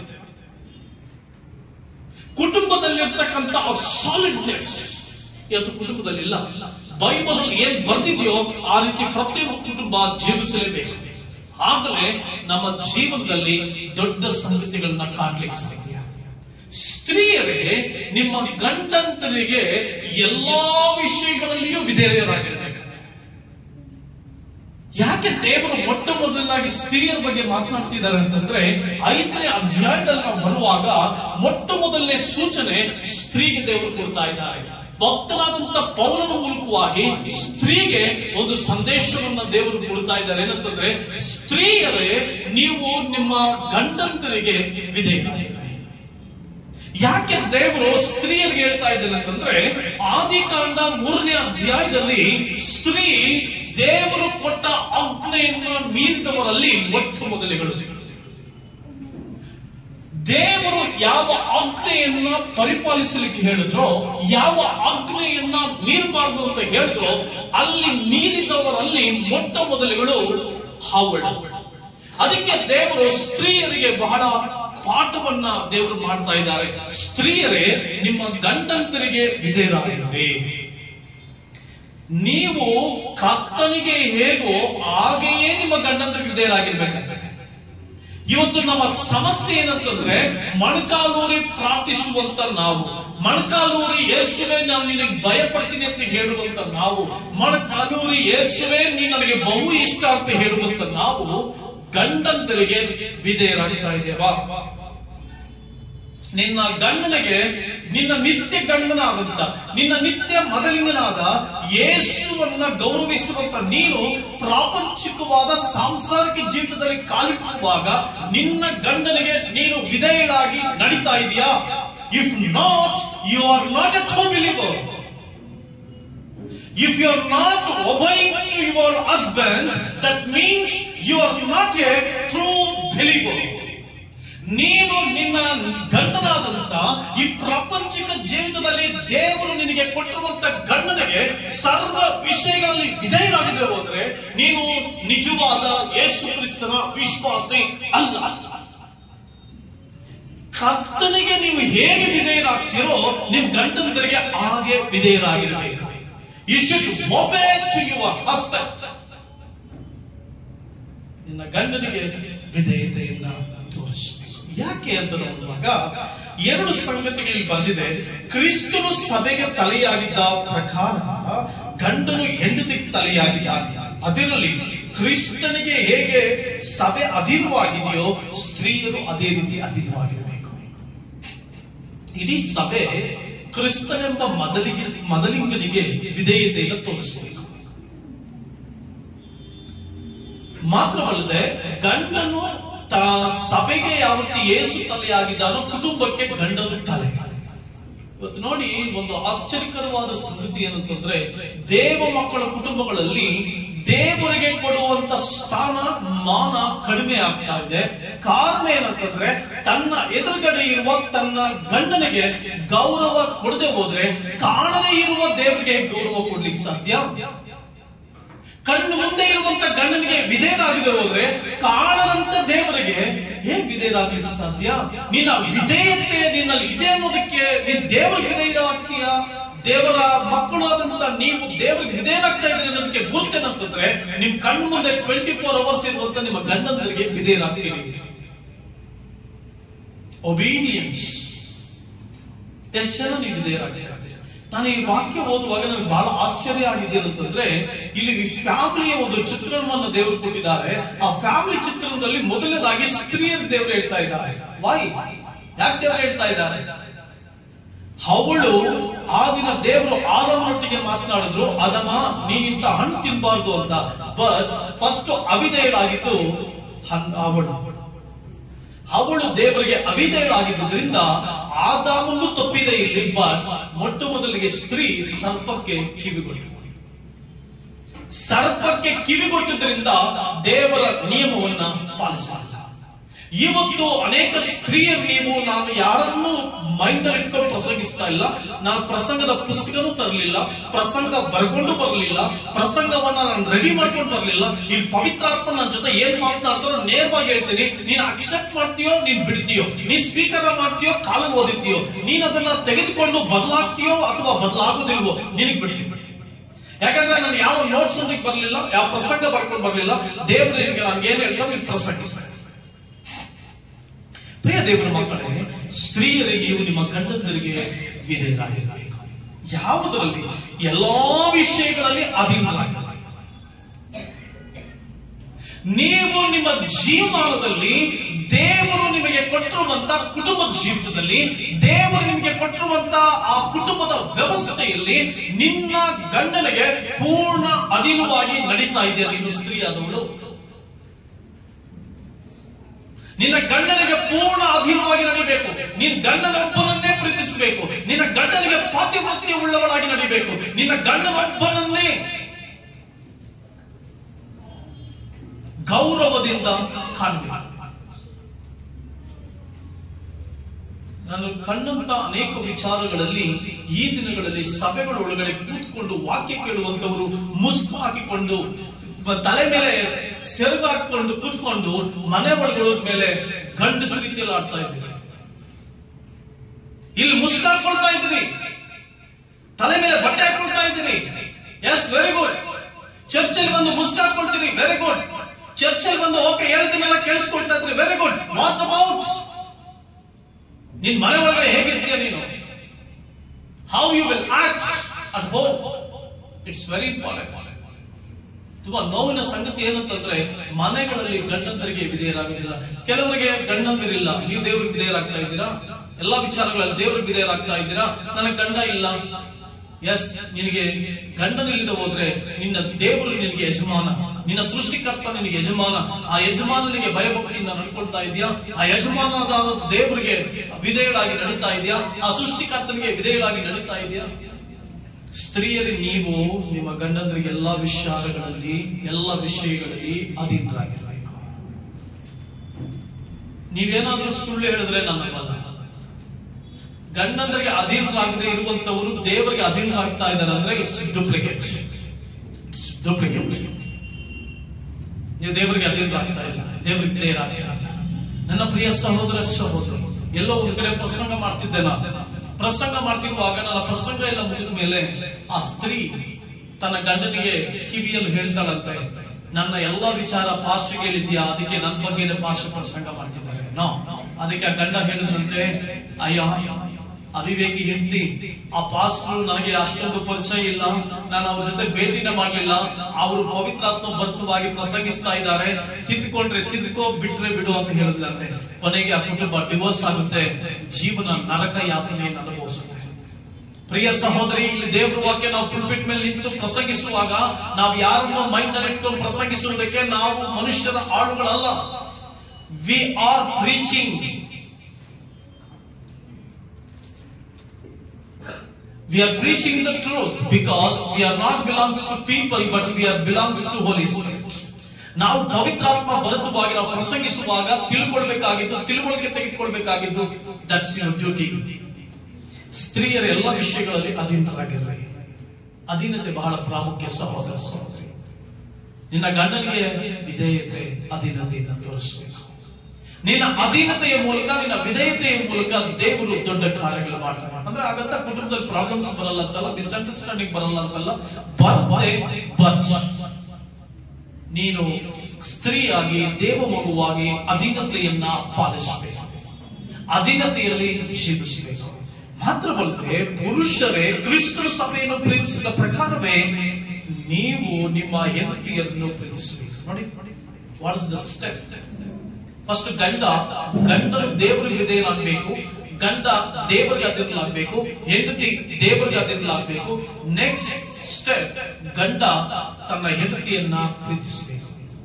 ಕುಟುಂಬದಲ್ಲಿರ್ತಕ್ಕಂಥ ಸಾಲಿಡ್ನೆಸ್ ಇವತ್ತು ಕುಟುಂಬದಲ್ಲಿ ಇಲ್ಲ ಬೈಬಲ್ ಅಲ್ಲಿ ಏನ್ ಬರ್ದಿದೆಯೋ ಆ ರೀತಿ ಪ್ರತಿಯೊಂದು ಕುಟುಂಬ ಜೀವಿಸಲೇಬೇಕು ಆಗಲೇ ನಮ್ಮ ಜೀವನದಲ್ಲಿ ದೊಡ್ಡ ಸಂಗತಿಗಳನ್ನ ಕಾಣ್ಲಿಕ್ಕೆ ಸಾಧ್ಯ ಸ್ತ್ರೀಯರೇ ನಿಮ್ಮ ಗಂಡಂತರಿಗೆ ಎಲ್ಲಾ ವಿಷಯಗಳಲ್ಲಿಯೂ ವಿಧೇಯರಾಗಿರ್ಬೇಕು ಯಾಕೆ ದೇವರು ಮೊಟ್ಟ ಮೊದಲಾಗಿ ಸ್ತ್ರೀಯರ ಬಗ್ಗೆ ಮಾತನಾಡ್ತಿದ್ದಾರೆ ಅಂತಂದ್ರೆ ಐದನೇ ಅಧ್ಯಾಯದಲ್ಲಿ ನಾವು ಬರುವಾಗ ಮೊಟ್ಟ ಮೊದಲನೇ ಸೂಚನೆ ಸ್ತ್ರೀಗೆ ದೇವರು ಕೊಡ್ತಾ ಇದ್ದಾರೆ ಭಕ್ತನಾದಂತ ಪೌಲನ ಮೂಲಕವಾಗಿ ಸ್ತ್ರೀಗೆ ಒಂದು ಸಂದೇಶವನ್ನ ದೇವರು ಕೊಡ್ತಾ ಇದ್ದಾರೆ ಏನಂತಂದ್ರೆ ಸ್ತ್ರೀಯರೇ ನೀವು ನಿಮ್ಮ ಗಂಡಂತರಿಗೆ ವಿಧೇಯರಾಗಿರಿ ಯಾಕೆ ದೇವರು ಸ್ತ್ರೀಯರಿಗೆ ಹೇಳ್ತಾ ಇದ್ದಾನೆ ಅಂತಂದ್ರೆ ಆದಿಕಾಂಡ ಮೂರನೇ ಅಧ್ಯಾಯದಲ್ಲಿ ಸ್ತ್ರೀ ದೇವರು ಕೊಟ್ಟ ಆಜ್ಞೆಯನ್ನ ಮೀರಿದವರಲ್ಲಿ ಮೊಟ್ಟ ಮೊದಲಿಗಳು ದೇವರು ಯಾವ ಆಜ್ಞೆಯನ್ನ ಪರಿಪಾಲಿಸಲಿಕ್ಕೆ ಹೇಳಿದ್ರೋ ಯಾವ ಆಜ್ಞೆಯನ್ನ ಮೀರಬಾರ್ದು ಅಂತ ಹೇಳಿದ್ರೋ ಅಲ್ಲಿ ಮೀರಿದವರಲ್ಲಿ ಮೊಟ್ಟ ಮೊದಲಿಗಳು ಹಾವಳ ಅದಕ್ಕೆ ದೇವರು ಸ್ತ್ರೀಯರಿಗೆ ಬಹಳ ಪಾಠವನ್ನ ದೇವರು ಮಾಡ್ತಾ ಇದ್ದಾರೆ ಸ್ತ್ರೀಯರೇ ನಿಮ್ಮ ಗಂಡಂತರಿಗೆ ವಿಧೇಯರಾಗಿರಿ ನೀವು ಕರ್ತನಿಗೆ ಹೇಗೋ ಹಾಗೆಯೇ ನಿಮ್ಮ ಗಂಡಂತರಿಗೆ ವಿಧೇಯರಾಗಿರ್ಬೇಕಂತೆ ಇವತ್ತು ನಮ್ಮ ಸಮಸ್ಯೆ ಏನಂತಂದ್ರೆ ಮೊಣಕಾಲೂರಿ ಪ್ರಾರ್ಥಿಸುವಂತ ನಾವು ಮೊಣಕಾಲೂರಿ ಯೇಸುವೆ ನಾನು ನಿನಗೆ ಭಯಪಡ್ತೀನಿ ಅಂತ ಹೇಳುವಂತ ನಾವು ಮೊಣಕಾಲೂರಿ ಯೇಸುವೆ ನೀ ನನಗೆ ಬಹು ಇಷ್ಟ ಅಂತ ಹೇಳುವಂತ ನಾವು ಗಂಡಂತರಿಗೆ ವಿಧೇಯರಾಗ್ತಾ ಇದ್ದೇವಾ ನಿನ್ನ ಗಂಡನಿಗೆ ನಿನ್ನ ನಿತ್ಯ ಗಂಡನಾದಂತ ನಿನ್ನ ನಿತ್ಯ ಮೊದಲಿನನಾದ ಯೇಸುವನ್ನ ಗೌರವಿಸುವಂತ ನೀನು ಪ್ರಾಪಂಚಿಕವಾದ ಸಾಂಸಾರಿಕ ಜೀವಿತದಲ್ಲಿ ಕಾಲಿಟ್ಟುವಾಗ ನಿನ್ನ ಗಂಡನಿಗೆ ನೀನು ವಿಧೇಯರಾಗಿ ನಡೀತಾ ಇದೆಯಾ if not you are not a true believer If you are not obeying to your husband, that means you are not a true believer. ನೀನು ನಿನ್ನ ಗಂಡನಾದಂತ ಈ ಪ್ರಾಪಂಚಿಕ ಜೀವಿತದಲ್ಲಿ ದೇವರು ನಿನಗೆ ಕೊಟ್ಟಿರುವಂತ ಗಂಡನಿಗೆ ಸರ್ವ ವಿಷಯಗಳಲ್ಲಿ ವಿಧೇಯನಾಗದೆ ಹೋದ್ರೆ ನೀನು ನಿಜವಾದ ಯೇಸು ಕ್ರಿಸ್ತನ ವಿಶ್ವಾಸಿ ಅಲ್ಲ ಕರ್ತನಿಗೆ ನೀವು ಹೇಗೆ ವಿಧೇಯರಾಗ್ತೀರೋ ನಿಮ್ ಗಂಡಂದರಿಗೆ ಹಾಗೆ ವಿಧೇಯರಾಗಿರಬೇಕು you should obey to your husband ನಿನ್ನ ಗಂಡನಿಗೆ ವಿಧೇಯತೆಯನ್ನ ತೋರಿಸಬೇಕು ಯಾಕೆ ಅಂತ ನೋಡುವಾಗ ಎರಡು ಸಂಗತಿಗಳಲ್ಲಿ ಬಂದಿದೆ ಕ್ರಿಸ್ತನು ಸಭೆಗೆ ತಲೆಯಾಗಿದ್ದ ಪ್ರಕಾರ ಗಂಡನು ಹೆಂಡತಿಗೆ ತಲೆಯಾಗಿದ್ದಾನೆ ಅದರಲ್ಲಿ ಕ್ರಿಸ್ತನಿಗೆ ಹೇಗೆ ಸಭೆ ಅಧೀನವಾಗಿದೆಯೋ ಸ್ತ್ರೀಯರು ಅದೇ ರೀತಿ ಅಧೀನವಾಗಿರಬೇಕು ಇಡೀ ಸಭೆ ಕ್ರಿಸ್ತನೆಂಬ ಮೊದಲಿಗೆ ಮೊದಲಿಂಗನಿಗೆ ವಿಧೇಯತೆಯನ್ನು ತೋರಿಸಬೇಕು ಮಾತ್ರವಲ್ಲದೆ ಗಂಡನು ತ ಸಭೆಗೆ ಯಾವತ್ತಿ ಏಸು ತಲೆಯಾಗಿದ್ದಾನೋ ಕುಟುಂಬಕ್ಕೆ ಗಂಡನು ತಲೆ ಇವತ್ತು ನೋಡಿ ಒಂದು ಆಶ್ಚರ್ಯಕರವಾದ ಸಂಗತಿ ಏನಂತಂದ್ರೆ ದೇವ ಮಕ್ಕಳ ಕುಟುಂಬಗಳಲ್ಲಿ ದೇವರಿಗೆ ಕೊಡುವಂತ ಸ್ಥಾನ ಮಾನ ಕಡಿಮೆ ಆಗ್ತಾ ಇದೆ ಕಾರಣ ಏನಂತಂದ್ರೆ ತನ್ನ ಎದುರುಗಡೆ ಇರುವ ತನ್ನ ಗಂಡನಿಗೆ ಗೌರವ ಕೊಡದೆ ಹೋದ್ರೆ ಕಾಣದೇ ಇರುವ ದೇವರಿಗೆ ಗೌರವ ಕೊಡ್ಲಿಕ್ಕೆ ಸಾಧ್ಯ ಕಣ್ಣು ಮುಂದೆ ಇರುವಂತ ಗಂಡನಿಗೆ ವಿಧೇಯರಾಗದೆ ಹೋದ್ರೆ ಕಾಣದಂತ ದೇವರಿಗೆ ಹೇಗೆ ವಿಧೇಯರಾಗಲಿಕ್ಕೆ ಸಾಧ್ಯ ನಿನ್ನ ವಿಧೇಯತೆ ನಿನ್ನಲ್ಲಿ ಇದೆ ಅನ್ನೋದಕ್ಕೆ ನೀನ್ ದೇವರಿಗೆ ವಿಧೇಯರಾಗ್ತೀಯ ದೇವರ ಮಕ್ಕಳು ಆದಂತ ನೀವು ದೇವರಿಗೆ ವಿಧೇಯರಾಗ್ತಾ ಇದ್ರೆ ಅನ್ನೋದಕ್ಕೆ ಗುರುತೇನಂತಂದ್ರೆ ನಿಮ್ ಕಣ್ಣು ಮುಂದೆ ಟ್ವೆಂಟಿ ಫೋರ್ ಅವರ್ಸ್ ಇರುವಂತ ನಿಮ್ಮ ಗಂಡಂದರಿಗೆ ವಿಧೇಯರಾಗ್ತೀರಿ ಒಬೀಡಿಯನ್ಸ್ ಎಷ್ಟು ಜನ ನೀವು ವಿಧೇಯರಾಗ್ತೀರ ನಾನು ಈ ವಾಕ್ಯ ಓದುವಾಗ ನನಗೆ ಬಹಳ ಆಶ್ಚರ್ಯ ಆಗಿದೆ ಅಂತಂದ್ರೆ ಇಲ್ಲಿ ಫ್ಯಾಮಿಲಿಯ ಒಂದು ಚಿತ್ರಣವನ್ನು ದೇವರು ಕೊಟ್ಟಿದ್ದಾರೆ ಆ ಫ್ಯಾಮಿಲಿ ಚಿತ್ರಣದಲ್ಲಿ ಮೊದಲನೇದಾಗಿ ಸ್ತ್ರೀಯರ ದೇವರು ಹೇಳ್ತಾ ಇದ್ದಾರೆ ವಾಯ್ ಯಾಕೆ ದೇವರು ಹೇಳ್ತಾ ಇದ್ದಾರೆ ಅವಳು ಆ ದಿನ ದೇವರು ಆದಮನೊಟ್ಟಿಗೆ ಮಾತನಾಡಿದ್ರು ಅದಮ್ಮ ನೀನಿಂತ ಹಣ್ಣು ತಿನ್ಬಾರ್ದು ಅಂತ ಬಟ್ ಫಸ್ಟ್ ಅವಿಧೇಯಳಾಗಿದ್ದು ಹನ್- ಅವಳು ಅವಳು ದೇವರಿಗೆ ಅವಿಧೇಯಳಾಗಿದ್ದರಿಂದ ಆದಾಮಂದು ತಪ್ಪಿದೆ ಇಲ್ಲಿ ಬಟ್ ಮೊಟ್ಟ ಮೊದಲಿಗೆ ಸ್ತ್ರೀ ಸರ್ಪಕ್ಕೆ ಕಿವಿಗೊಟ್ಟು ಸರ್ಪಕ್ಕೆ ಕಿವಿಗೊಟ್ಟದ್ರಿಂದ ದೇವರ ನಿಯಮವನ್ನ ಪಾಲಿಸಿಲ್ಲ ಇವತ್ತು ಅನೇಕ ಸ್ತ್ರೀಯರು ನೀವು ನಾನು ಯಾರನ್ನೂ ಮೈಂಡ್ ಅಲ್ಲಿ ಇಟ್ಕೊಂಡು ಪ್ರಸಂಗಿಸ್ತಾ ಇಲ್ಲ ನಾನು ಪ್ರಸಂಗದ ಪುಸ್ತಕನೂ ತರಲಿಲ್ಲ ಪ್ರಸಂಗ ಬರ್ಕೊಂಡು ಬರಲಿಲ್ಲ ಪ್ರಸಂಗವನ್ನ ನಾನು ರೆಡಿ ಮಾಡ್ಕೊಂಡು ಬರಲಿಲ್ಲ ಇಲ್ಲಿ ಪವಿತ್ರಾತ್ಮ ನನ್ನ ಜೊತೆ ಏನ್ ಮಾತನಾಡ್ತಾರೋ ನೇರವಾಗಿ ಹೇಳ್ತೀನಿ ನೀನು ಅಕ್ಸೆಪ್ಟ್ ಮಾಡ್ತೀಯೋ ನೀನ್ ಬಿಡ್ತೀಯೋ ನೀನ್ ಸ್ವೀಕಾರ ಮಾಡ್ತೀಯೋ ಕಾಲಲ್ಲಿ ಓದಿತೀಯೋ ನೀನ್ ಅದನ್ನ ತೆಗೆದುಕೊಂಡು ಬದಲಾಗ್ತೀಯೋ ಅಥವಾ ಬದಲಾಗೋದಿಲ್ವೋ ನಿನಗ್ ಬಿಡ್ತೀನಿ ಯಾಕಂದ್ರೆ ನಾನು ಯಾವ ನೋಟ್ಸ್ ಒಂದಿಗೆ ಬರಲಿಲ್ಲ ಯಾವ ಪ್ರಸಂಗ ಬರ್ಕೊಂಡು ಬರಲಿಲ್ಲ ದೇವರಿಗೆ ನಾನು ಏನ್ ಹೇಳ್ತಾರೆ ನೀವು ಪ್ರಸಂಗಿಸ ಪ್ರಿಯ ದೇವರ ಮಕ್ಕಳೇ ಸ್ತ್ರೀಯರಿಗೆ ನೀವು ನಿಮ್ಮ ಗಂಡಂದರಿಗೆ ವಿಧೇಯರಾಗಿರಬೇಕು ಯಾವುದರಲ್ಲಿ ಎಲ್ಲಾ ವಿಷಯಗಳಲ್ಲಿ ಅಧೀನರಾಗಿರಬೇಕು ನೀವು ನಿಮ್ಮ ಜೀವಮಾನದಲ್ಲಿ ದೇವರು ನಿಮಗೆ ಕೊಟ್ಟಿರುವಂತ ಕುಟುಂಬದ ಜೀವಿತದಲ್ಲಿ ದೇವರು ನಿಮಗೆ ಕೊಟ್ಟಿರುವಂತ ಆ ಕುಟುಂಬದ ವ್ಯವಸ್ಥೆಯಲ್ಲಿ ನಿನ್ನ ಗಂಡನಿಗೆ ಪೂರ್ಣ ಅಧೀನವಾಗಿ ನಡೀತಾ ಇದೆಯಾ ನೀನು ಸ್ತ್ರೀಯಾದವಳು ನಿನ್ನ ಗಂಡನಿಗೆ ಪೂರ್ಣ ಅಧೀನವಾಗಿ ನಡಿಬೇಕು ನಿನ್ನ ಗಂಡನೊಬ್ಬನನ್ನೇ ಪ್ರೀತಿಸಬೇಕು ನಿನ್ನ ಗಂಡನಿಗೆ ಪಾತಿವೃತ್ಯ ಉಳ್ಳವಳಾಗಿ ನಡಿಬೇಕು ನಿನ್ನ ಗಂಡನೊಬ್ಬನನ್ನೇ ಗೌರವದಿಂದ ಕಾಣಬೇಕು ನಾನು ಕಂಡಂತ ಅನೇಕ ವಿಚಾರಗಳಲ್ಲಿ ಈ ದಿನಗಳಲ್ಲಿ ಸಭೆಗಳ ಒಳಗಡೆ ಕೂತ್ಕೊಂಡು ವಾಕ್ಯ ಕೇಳುವಂತವರು ಮುಸ್ಕು ಹಾಕಿಕೊಂಡು ಬ- ತಲೆ ಮೇಲೆ ಸೆರಗು ಹಾಕೊಂಡು ಕೂತ್ಕೊಂಡು ಮನೆ ಒಳಗಳ ಮೇಲೆ ಗಂಡಸ ರೀತಿಯಲ್ಲಿ ಆಡ್ತಾ ಇದ್ದೀರಿ ಇಲ್ಲಿ ಮುಸ್ಕು ಹಾಕೊಳ್ತಾ ಇದ್ದೀರಿ ತಲೆ ಮೇಲೆ ಬಟ್ಟೆ ಹಾಕೊಳ್ತಾ ಇದ್ದೀರಿ ಎಸ್ ವೆರಿ ಗುಡ್ ಚರ್ಚಲ್ಲಿ ಬಂದು ಮುಸ್ಕು ಹಾಕೊಳ್ತೀರಿ ವೆರಿ ಗುಡ್ ಚರ್ಚಲ್ಲಿ ಬಂದು ಓಕೆ ಹೇಳಿದ್ದನ್ನೆಲ್ಲ ಕೇಳಿಸ್ಕೊಳ್ತಾ ಇದ್ರಿ ವೆರಿ ಗುಡ್ ವಾಟ್ ಅಬೌಟ್ ನಿನ್ ಮನೆ ಒಳಗಡೆ ಹೇಗಿರ್ತೀಯ ನೀನು how you will act at home it's very important ತುಂಬಾ ನೋವಿನ ಸಂಗತಿ ಏನಂತಂದ್ರೆ ಮನೆಗಳಲ್ಲಿ ಗಂಡಂದರಿಗೆ ವಿಧೇಯರಾಗುದಿಲ್ಲ ಕೆಲವರಿಗೆ ಗಂಡಂದಿರಿಲ್ಲ ನೀವು ದೇವ್ರಿಗೆ ವಿಧೇಯರಾಗ್ತಾ ಇದ್ದೀರಾ ಎಲ್ಲಾ ವಿಚಾರಗಳಲ್ಲಿ ದೇವ್ರಿಗೆ ವಿಧೇಯರಾಗ್ತಾ ಇದ್ದೀರಾ ನನಗೆ ಗಂಡ ಇಲ್ಲ ಎಸ್ ನಿನಗೆ ಗಂಡನಿಲ್ಲದೆ ಹೋದ್ರೆ ನಿನ್ನ ದೇವರು ನಿನಗೆ ಯಜಮಾನ ನಿನ್ನ ಸೃಷ್ಟಿಕರ್ತ ನಿನಗೆ ಯಜಮಾನ ಆ ಯಜಮಾನನಿಗೆ ಭಯಭಕ್ತಿಯಿಂದ ನಡ್ಕೊಳ್ತಾ ಇದೆಯಾ ಆ ಯಜಮಾನದ ದೇವರಿಗೆ ವಿಧೇಯಳಾಗಿ ನಡೀತಾ ಇದೆಯಾ ಆ ಸೃಷ್ಟಿಕರ್ತನಿಗೆ ವಿಧೇಯಳಾಗಿ ನಡೀತಾ ಇದೆಯಾ ಸ್ತ್ರೀಯರು ನೀವು ನಿಮ್ಮ ಗಂಡಂದರಿಗೆ ಎಲ್ಲಾ ವಿಚಾರಗಳಲ್ಲಿ ಎಲ್ಲ ವಿಷಯಗಳಲ್ಲಿ ಅಧೀನರಾಗಿರ್ಬೇಕು ನೀವೇನಾದ್ರೂ ಸುಳ್ಳು ಹೇಳಿದ್ರೆ ನನ್ನ ಬಲ ಗಂಡಂದರಿಗೆ ಅಧೀನರಾಗದೆ ಇರುವಂತವರು ದೇವರಿಗೆ ಅಧೀನರಾಗ್ತಾ ಇದ್ದಾರೆ ಅಂದ್ರೆ ಇಟ್ಸ್ ಡೂಪ್ಲಿಕೇಟ್ ಇಟ್ಸ್ ಡೂಪ್ಲಿಕೇಟ್ ನೀವು ದೇವರಿಗೆ ಅಧೀನರಾಗ್ತಾ ಇಲ್ಲ ದೇವರಿಗೆ ವಿಧೇಯರಾಗ್ತಾ ಇಲ್ಲ ನನ್ನ ಪ್ರಿಯ ಸಹೋದರ ಸಹೋದರ ಎಲ್ಲೋ ಒಂದು ಕಡೆ ಪ್ರಸಂಗ ಮಾಡ್ತಿದ್ದೆ ನಾನು ಪ್ರಸಂಗ ಮಾಡ್ತಿರುವಾಗ ನನ್ನ ಪ್ರಸಂಗ ಎಲ್ಲ ಮುಗಿದ ಮೇಲೆ ಆ ಸ್ತ್ರೀ ತನ್ನ ಗಂಡನಿಗೆ ಕಿವಿಯಲ್ಲಿ ಹೇಳ್ತಾಳಂತೆ ನನ್ನ ಎಲ್ಲಾ ವಿಚಾರ ಪಾಸ್ಟ್ರಿಗೆ ಹೇಳಿದ್ಯಾ ಅದಕ್ಕೆ ನನ್ನ ಬಗ್ಗೆನೇ ಪಾಸ್ಟ್ ಪ್ರಸಂಗ ಮಾಡ್ತಿದ್ದಾರೆ ನೋ ಅದಕ್ಕೆ ಆ ಗಂಡ ಹೇಳಿದಂತೆ ಅಯ್ಯೋ ಅವಿವೇಕಿ ಹೆಂಡತಿ ಆ ಪಾಸ್ಟರ್ ನನಗೆ ಅಷ್ಟೊಂದು ಪರಿಚಯ ಇಲ್ಲ ನಾನು ಅವ್ರ ಜೊತೆ ಭೇಟಿನ ಮಾಡ್ಲಿಲ್ಲ ಅವರು ಪವಿತ್ರಾತ್ಮ ಭರ್ತವಾಗಿ ಪ್ರಸಂಗಿಸ್ತಾ ಇದ್ದಾರೆ ತಿದ್ದುಕೊಂಡ್ರೆ ತಿದ್ದುಕೋ ಬಿಟ್ರೆ ಬಿಡು ಅಂತ ಹೇಳಿದ್ಲಂತೆ ಕೊನೆಗೆ ಆ ಕುಟುಂಬ ಡಿವೋರ್ಸ್ ಆಗುತ್ತೆ ಜೀವನ ನರಕ ಯಾತನೆಯನ್ನು ಅನುಭವಿಸುತ್ತೆ ಪ್ರಿಯ ಸಹೋದರಿ ಇಲ್ಲಿ ದೇವ್ರ ವಾಕ್ಯ ನಾವು ಪುಲ್ಪಿಟ್ ಮೇಲೆ ನಿಂತು ಪ್ರಸಂಗಿಸುವಾಗ ನಾವು ಯಾರನ್ನೋ ಮೈಂಡ್ ನಲ್ಲಿ ಇಟ್ಕೊಂಡು ಪ್ರಸಂಗಿಸುವುದಕ್ಕೆ ನಾವು ಮನುಷ್ಯರ ಆಳುಗಳಲ್ಲ we are preaching We are preaching the truth because we are not belongs to people but we are belongs to Holy Spirit. ನಾವು ಪವಿತ್ರಾತ್ಮ ಭರತವಾಗಿ ನಾವು ಪ್ರಸಂಗಿಸುವಾಗ ತಿಳ್ಕೊಳ್ಬೇಕಾಗಿದ್ದು ತಿಳುವಳಿಕೆ ತೆಗೆದುಕೊಳ್ಬೇಕಾಗಿದ್ದು ದಟ್ಸ್ ಯುವರ್ ಡ್ಯೂಟಿ ಸ್ತ್ರೀಯರ ಎಲ್ಲ ವಿಷಯಗಳಲ್ಲಿ ಅಧೀನರಾಗಿರ್ರಿ ಅಧೀನತೆ ಬಹಳ ಪ್ರಾಮುಖ್ಯ ಸಹೋದರ ಸಹೋದರಿ ನಿನ್ನ ಗಂಡನಿಗೆ ವಿಧೇಯತೆ ಅಧೀನತೆಯನ್ನು ತೋರಿಸಬೇಕು ನಿನ್ನ ಅಧೀನತೆಯ ಮೂಲಕ ನಿನ್ನ ವಿಧೇಯತೆಯ ಮೂಲಕ ದೇವರು ದೊಡ್ಡ ಕಾರ್ಯಗಳು ಮಾಡ್ತಾನೆ ಅಂದ್ರೆ ಆಗತ್ತ ಕುಟುಂಬದಲ್ಲಿ ಪ್ರಾಬ್ಲಮ್ಸ್ ಬರಲ್ಲ ಅಂತಲ್ಲ ಮಿಸ್ಅಂಡರ್ಸ್ಟ್ಯಾಂಡಿಂಗ್ ಬರಲ್ಲ ಅಂತಲ್ಲ ಬರುತ್ತೆ ಬಟ್ ನೀನು ಸ್ತ್ರೀಯಾಗಿ ದೇವ ಮಗುವಾಗಿ ಅಧೀನತೆಯನ್ನ ಪಾಲಿಸಬೇಕು ಅಧೀನತೆಯಲ್ಲಿ ಜೀವಿಸಬೇಕು ಮಾತ್ರವಲ್ಲದೆ ಪುರುಷರೇ ಕ್ರಿಸ್ತರ ಸಭೆಯನ್ನು ಪ್ರೀತಿಸಿದ ಪ್ರಕಾರವೇ ನೀವು ನಿಮ್ಮ ಹೆಂಡತಿಯನ್ನು ಪ್ರೀತಿಸಬೇಕು ನೋಡಿ what is the step first ಗಂಡ ಗಂಡನು ದೇವರಿಗೆ ವಿಧೇಯನಾಗಬೇಕು ಗಂಡ ದೇವರಿಗೆ ಅದಿರಲಾಗಬೇಕು ಹೆಂಡತಿ ದೇವರಿಗೆ ಅದಿರಲಾಗಬೇಕು ನೆಕ್ಸ್ಟ್ ಸ್ಟೆಪ್ ಗಂಡ ತನ್ನ ಹೆಂಡತಿಯನ್ನ ಪ್ರೀತಿಸಬೇಕು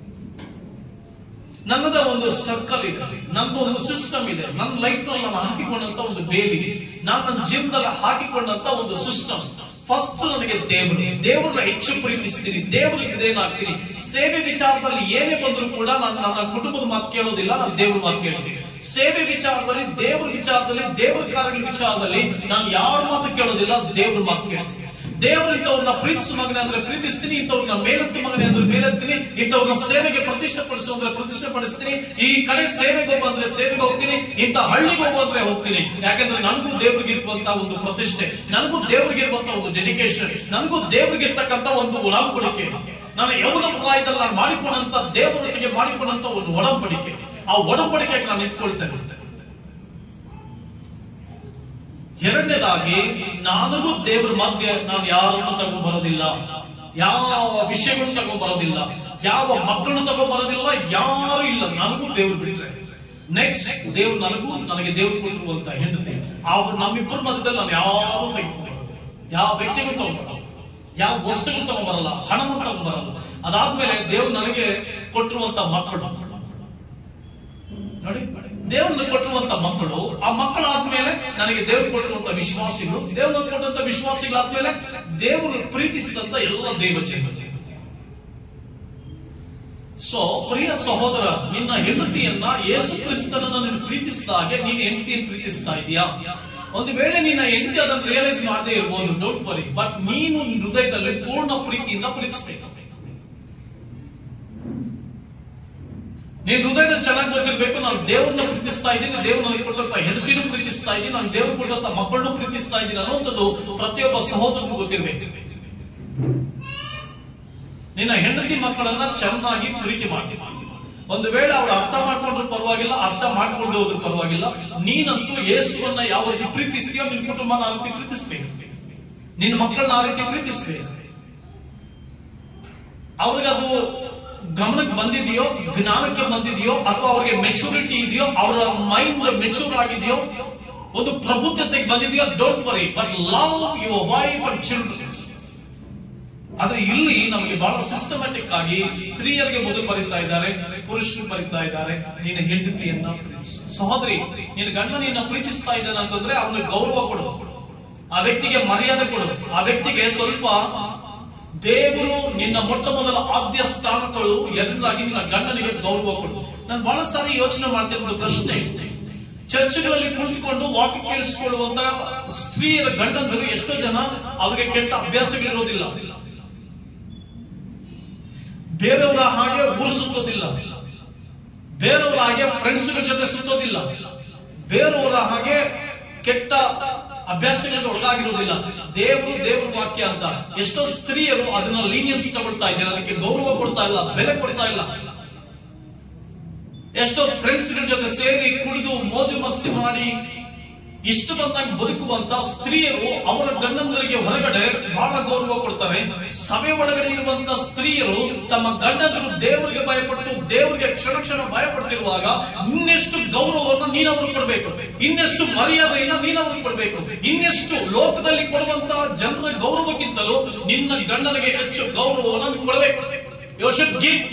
ನನ್ನದ ಒಂದು ಸರ್ಕಲ್ ಇದೆ ನನ್ನದು ಒಂದು ಸಿಸ್ಟಮ್ ಇದೆ ನನ್ನ ಲೈಫ್ ನಲ್ಲಿ ನಾನು ಹಾಕಿಕೊಂಡಂತ ಒಂದು ಬೇಲಿ ನಾನು ನನ್ನ ಜೀವನದಲ್ಲಿ ಹಾಕಿಕೊಂಡಂತ ಒಂದು ಸಿಸ್ಟಮ್ ಫಸ್ಟ್ ನನಗೆ ದೇವರು ದೇವರನ್ನ ಹೆಚ್ಚು ಪ್ರೀತಿಸ್ತೀನಿ ದೇವರಿಗೆ ಇದೇನಾಗ್ತೀನಿ ಸೇವೆ ವಿಚಾರದಲ್ಲಿ ಏನೇ ಬಂದ್ರು ಕೂಡ ನಾನು ನನ್ನ ಕುಟುಂಬದ ಮಾತು ಕೇಳೋದಿಲ್ಲ ನಾನು ದೇವ್ರ ಮಾತು ಕೇಳ್ತೀನಿ ಸೇವೆ ವಿಚಾರದಲ್ಲಿ ದೇವ್ರ ವಿಚಾರದಲ್ಲಿ ದೇವರ ಕಾರ್ಯಗಳ ವಿಚಾರದಲ್ಲಿ ನಾನು ಯಾರ ಮಾತು ಕೇಳೋದಿಲ್ಲ ದೇವ್ರ ಮಾತು ಕೇಳ್ತೀನಿ ದೇವರು ಇಂಥವ್ರನ್ನ ಪ್ರೀತಿಸು ಮಗನೆ ಅಂದ್ರೆ ಪ್ರೀತಿಸ್ತೀನಿ ಇಂಥವ್ರನ್ನ ಮೇಲೆತ್ತು ಮಗನೆ ಅಂದ್ರೆ ಮೇಲೆತ್ತೀನಿ ಇಂಥವ್ರನ್ನ ಸೇವೆಗೆ ಪ್ರತಿಷ್ಠೆ ಪಡಿಸು ಅಂದ್ರೆ ಪ್ರತಿಷ್ಠೆ ಪಡಿಸ್ತೀನಿ ಈ ಕಡೆ ಸೇವೆಗೆ ಹೋಗು ಅಂದ್ರೆ ಸೇವೆಗೆ ಹೋಗ್ತೀನಿ ಇಂಥ ಹಳ್ಳಿಗೆ ಹೋಗು ಅಂದ್ರೆ ಹೋಗ್ತೀನಿ ಯಾಕಂದ್ರೆ ನನಗೂ ದೇವ್ರಿಗೆ ಇರುವಂತ ಒಂದು ಪ್ರತಿಷ್ಠೆ ನನಗೂ ದೇವ್ರಿಗೆ ಇರುವಂತ ಒಂದು ಡೆಡಿಕೇಶನ್ ನನಗೂ ದೇವ್ರಿಗೆ ಇರ್ತಕ್ಕಂತ ಒಂದು ಒಳಂಬಡಿಕೆ ನಾನು ಯೌವನ ಪ್ರಾಯದಲ್ಲಿ ನಾನು ಮಾಡಿಕೊಂಡಂತ ದೇವರೊಟ್ಟಿಗೆ ಮಾಡಿಕೊಂಡಂತ ಒಂದು ಒಡಂಬಡಿಕೆ ಆ ಒಡಂಬಡಿಕೆಗೆ ನಾನು ನಿಂತ್ಕೊಳ್ತೇನೆ ಎರಡನೇದಾಗಿ ನನಗೂ ದೇವ್ರ ಮಧ್ಯೆ ನಾನು ಯಾರನ್ನು ತಗೊಂಡ್ ಬರೋದಿಲ್ಲ ಯಾವ ವಿಷಯಗಳು ತಗೊಂಡ್ ಬರೋದಿಲ್ಲ ಯಾವ ಮಕ್ಕಳನ್ನು ತಗೊಂಡ್ ಬರೋದಿಲ್ಲ ಯಾರು ಇಲ್ಲ ನನಗೂ ದೇವ್ರು ಬಿಟ್ರೆ ನೆಕ್ಸ್ಟ್ ದೇವ್ರು ನನಗೂ ನನಗೆ ದೇವ್ರು ಕೊಟ್ಟಿರುವಂತ ಹೆಂಡತಿ ಅವ್ರು ನಮ್ಮಿಬ್ಬರ ಮಧ್ಯದಲ್ಲಿ ನಾನು ಯಾರು ತೆಗೆದುಕೊಂಡು ಬರೋದಿಲ್ಲ ಯಾವ ವ್ಯಕ್ತಿಗಳು ತಗೊಂಡ್ಬರಲ್ಲ ಯಾವ ವಸ್ತುಗಳು ತಗೊಂಡ್ಬರಲ್ಲ ಹಣವನ್ನು ತಗೊಂಡ್ಬರಲ್ಲ ಅದಾದ್ಮೇಲೆ ದೇವ್ರು ನನಗೆ ಕೊಟ್ಟಿರುವಂತ ಮಕ್ಕಳು ನೋಡಿ ದೇವ್ರನ್ನ ಕೊಟ್ಟಿರುವಂತ ಮಕ್ಕಳು ಆ ಮಕ್ಕಳಾದ್ಮೇಲೆ ನನಗೆ ದೇವ್ರು ಕೊಟ್ಟಿರುವಂತ ವಿಶ್ವಾಸಿಗಳು ದೇವ್ರನ್ನ ಕೊಟ್ಟಂತ ವಿಶ್ವಾಸಿಗಳಾದ್ಮೇಲೆ ದೇವರು ಪ್ರೀತಿಸಿದಂತ ಎಲ್ಲ ದೇವಜನ ಸೊ ಪ್ರಿಯ ಸಹೋದರ ನಿನ್ನ ಹೆಂಡತಿಯನ್ನ ಯೇಸು ಕ್ರಿಸ್ತನನ್ನ ನೀನು ಪ್ರೀತಿಸಿದ ಹಾಗೆ ನೀನು ಹೆಂಡತಿಯನ್ನು ಪ್ರೀತಿಸ್ತಾ ಇದೀಯಾ ಒಂದು ವೇಳೆ ನಿನ್ನ ಹೆಂಡತಿ ಅದನ್ನು ರಿಯಲೈಸ್ ಮಾಡದೇ ಇರಬಹುದು ಡೋಂಟ್ ವರಿ ಬಟ್ ನೀನು ನಿನ್ನ ಹೃದಯದಲ್ಲಿ ಪೂರ್ಣ ಪ್ರೀತಿಯಿಂದ ಪ್ರೀತಿಸ್ಬೇಕು ನೀನ್ ಹೃದಯದಲ್ಲಿ ಚೆನ್ನಾಗಿ ಗೊತ್ತಿರ್ಬೇಕು ನಾನು ದೇವ್ರನ್ನ ಪ್ರೀತಿಸ್ತಾ ಇದ್ದೀನಿ ದೇವ್ರು ನನಗೆ ಕೊಟ್ಟಂತ ಹೆಂಡತಿನೂ ಪ್ರೀತಿಸ್ತಾ ಇದ್ದೀನಿ ನಾನು ದೇವ್ರು ಕೊಟ್ಟಂತ ಮಕ್ಕಳನ್ನು ಪ್ರೀತಿಸ್ತಾ ಇದ್ದೀನಿ ಅನ್ನುವಂಥದ್ದು ಪ್ರತಿಯೊಬ್ಬ ಸಹೋದರನಿಗೂ ಗೊತ್ತಿರ್ಬೇಕು ನಿನ್ನ ಹೆಂಡತಿ ಮಕ್ಕಳನ್ನ ಚೆನ್ನಾಗಿ ಪ್ರೀತಿ ಮಾಡಿ ಒಂದು ವೇಳೆ ಅವ್ರು ಅರ್ಥ ಮಾಡ್ಕೊಂಡ್ರು ಪರವಾಗಿಲ್ಲ ಅರ್ಥ ಮಾಡ್ಕೊಂಡು ಹೋದ್ರು ಪರವಾಗಿಲ್ಲ ನೀನಂತೂ ಯೇಸುವನ್ನ ಯಾವ ರೀತಿ ಪ್ರೀತಿಸ್ತೀಯೋ ನಿನ್ ಕುಟುಂಬನ ಆ ರೀತಿ ಪ್ರೀತಿಸ್ಬೇಕು ನಿನ್ನ ಮಕ್ಕಳನ್ನ ಆ ರೀತಿ ಪ್ರೀತಿಸ್ಬೇಕು ಅವ್ರಿಗದು ಗಮನಕ್ಕೆ ಬಂದಿದೆಯೋ ಜ್ಞಾನಕ್ಕೆ ಬಂದಿದೆಯೋ ಅಥವಾ ಅವ್ರಿಗೆ ಮೆಚುರಿಟಿ ಇದೆಯೋ ಅವರ ಮೈಂಡ್ ಮೆಚೂರ್ ಆಗಿದೆಯೋ ಒಂದು ಪ್ರಬುದ್ಧತೆಗೆ ಬಂದಿದೆಯೋ don't worry but love your wife and childrens ಆದ್ರೆ ಇಲ್ಲಿ ನಮಗೆ ಬಹಳ ಸಿಸ್ಟಮ್ಯಾಟಿಕ್ ಆಗಿ ಸ್ತ್ರೀಯರಿಗೆ ಮೊದಲು ಬರೀತಾ ಇದ್ದಾರೆ ಪುರುಷರು ಬರೀತಾ ಇದ್ದಾರೆ ನಿನ್ನ ಹೆಂಡತಿಯನ್ನ ಪ್ರೀತಿಸು ಸಹೋದರಿ ನಿನ್ನ ಗಂಡ ನಿನ್ನ ಪ್ರೀತಿಸ್ತಾ ಇದ್ದಾನೆ ಅಂತಂದ್ರೆ ಅವನಿಗೆ ಗೌರವ ಕೊಡು ಆ ವ್ಯಕ್ತಿಗೆ ಮರ್ಯಾದೆ ಕೊಡು ಆ ವ್ಯಕ್ತಿಗೆ ಸ್ವಲ್ಪ ದೇವರು ನಿನ್ನ ಮೊಟ್ಟ ಮೊದಲ ಆದ್ಯ ಸ್ಥಾನಗಳು ಎರಡನೇದಾಗಿ ನಿನ್ನ ಗಂಡನಿಗೆ ಗೌರವ ಕೊಡು ನಾನು ಬಹಳ ಸಾರಿ ಯೋಚನೆ ಮಾಡ್ತೇನೆ ಒಂದು ಪ್ರಶ್ನೆ ಚರ್ಚ್ಗಳಲ್ಲಿ ಕುಳಿತುಕೊಂಡು ವಾಕ್ಯ ಕೇಳಿಸಿಕೊಳ್ಳುವಂತ ಸ್ತ್ರೀಯರ ಗಂಡಂದರು ಎಷ್ಟೋ ಜನ ಅವರಿಗೆ ಕೆಟ್ಟ ಅಭ್ಯಾಸಗಳಿರೋದಿಲ್ಲ ಬೇರೆಯವರ ಹಾಗೆ ಊರು ಸುತ್ತೋದಿಲ್ಲ ಬೇರೆಯವರ ಹಾಗೆ ಫ್ರೆಂಡ್ಸ್ಗಳ ಜೊತೆ ಸುತ್ತೋದಿಲ್ಲ ಬೇರೆಯವರ ಹಾಗೆ ಕೆಟ್ಟ ಅಭ್ಯಾಸಗಳಿಗೆ ಒಳಗಾಗಿರೋದಿಲ್ಲ ದೇವರು ದೇವ್ರ ವಾಕ್ಯ ಅಂತ ಎಷ್ಟೋ ಸ್ತ್ರೀಯರು ಅದನ್ನ ಲೀನಿಯನ್ಸ್ ತಗೊಳ್ತಾ ಇದ್ದಾರೆ ಅದಕ್ಕೆ ಗೌರವ ಕೊಡ್ತಾ ಇಲ್ಲ ಬೆಲೆ ಕೊಡ್ತಾ ಇಲ್ಲ ಎಷ್ಟೋ ಫ್ರೆಂಡ್ಸ್ಗಳ ಜೊತೆ ಸೇರಿ ಕುಡಿದು ಮೋಜು ಮಸ್ತಿ ಮಾಡಿ ಇಷ್ಟ ಬಂದಾಗ ಬದುಕುವಂತ ಸ್ತ್ರೀಯರು ಅವರ ಗಂಡಂದರಿಗೆ ಹೊರಗಡೆ ಬಹಳ ಗೌರವ ಕೊಡ್ತಾರೆ ಸಭೆ ಒಳಗಡೆ ಇರುವಂತ ಸ್ತ್ರೀಯರು ತಮ್ಮ ಗಂಡಂದರು ದೇವರಿಗೆ ಭಯಪಟ್ಟು ದೇವರಿಗೆ ಕ್ಷಣ ಕ್ಷಣ ಭಯಪಡ್ತಿರುವಾಗ ಇನ್ನೆಷ್ಟು ಗೌರವವನ್ನು ನೀನು ಅವ್ರಿಗೆ ಕೊಡ್ಬೇಕು ಇನ್ನೆಷ್ಟು ಮರ್ಯಾದೆಯನ್ನ ನೀನು ಅವ್ರಿಗೆ ಕೊಡ್ಬೇಕು ಇನ್ನೆಷ್ಟು ಲೋಕದಲ್ಲಿ ಕೊಡುವಂತ ಜನರ ಗೌರವಕ್ಕಿಂತಲೂ ನಿನ್ನ ಗಂಡನಿಗೆ ಹೆಚ್ಚು ಗೌರವವನ್ನು ನೀನು ಕೊಡಬೇಕು ಯು ಶುಡ್ ಗಿವ್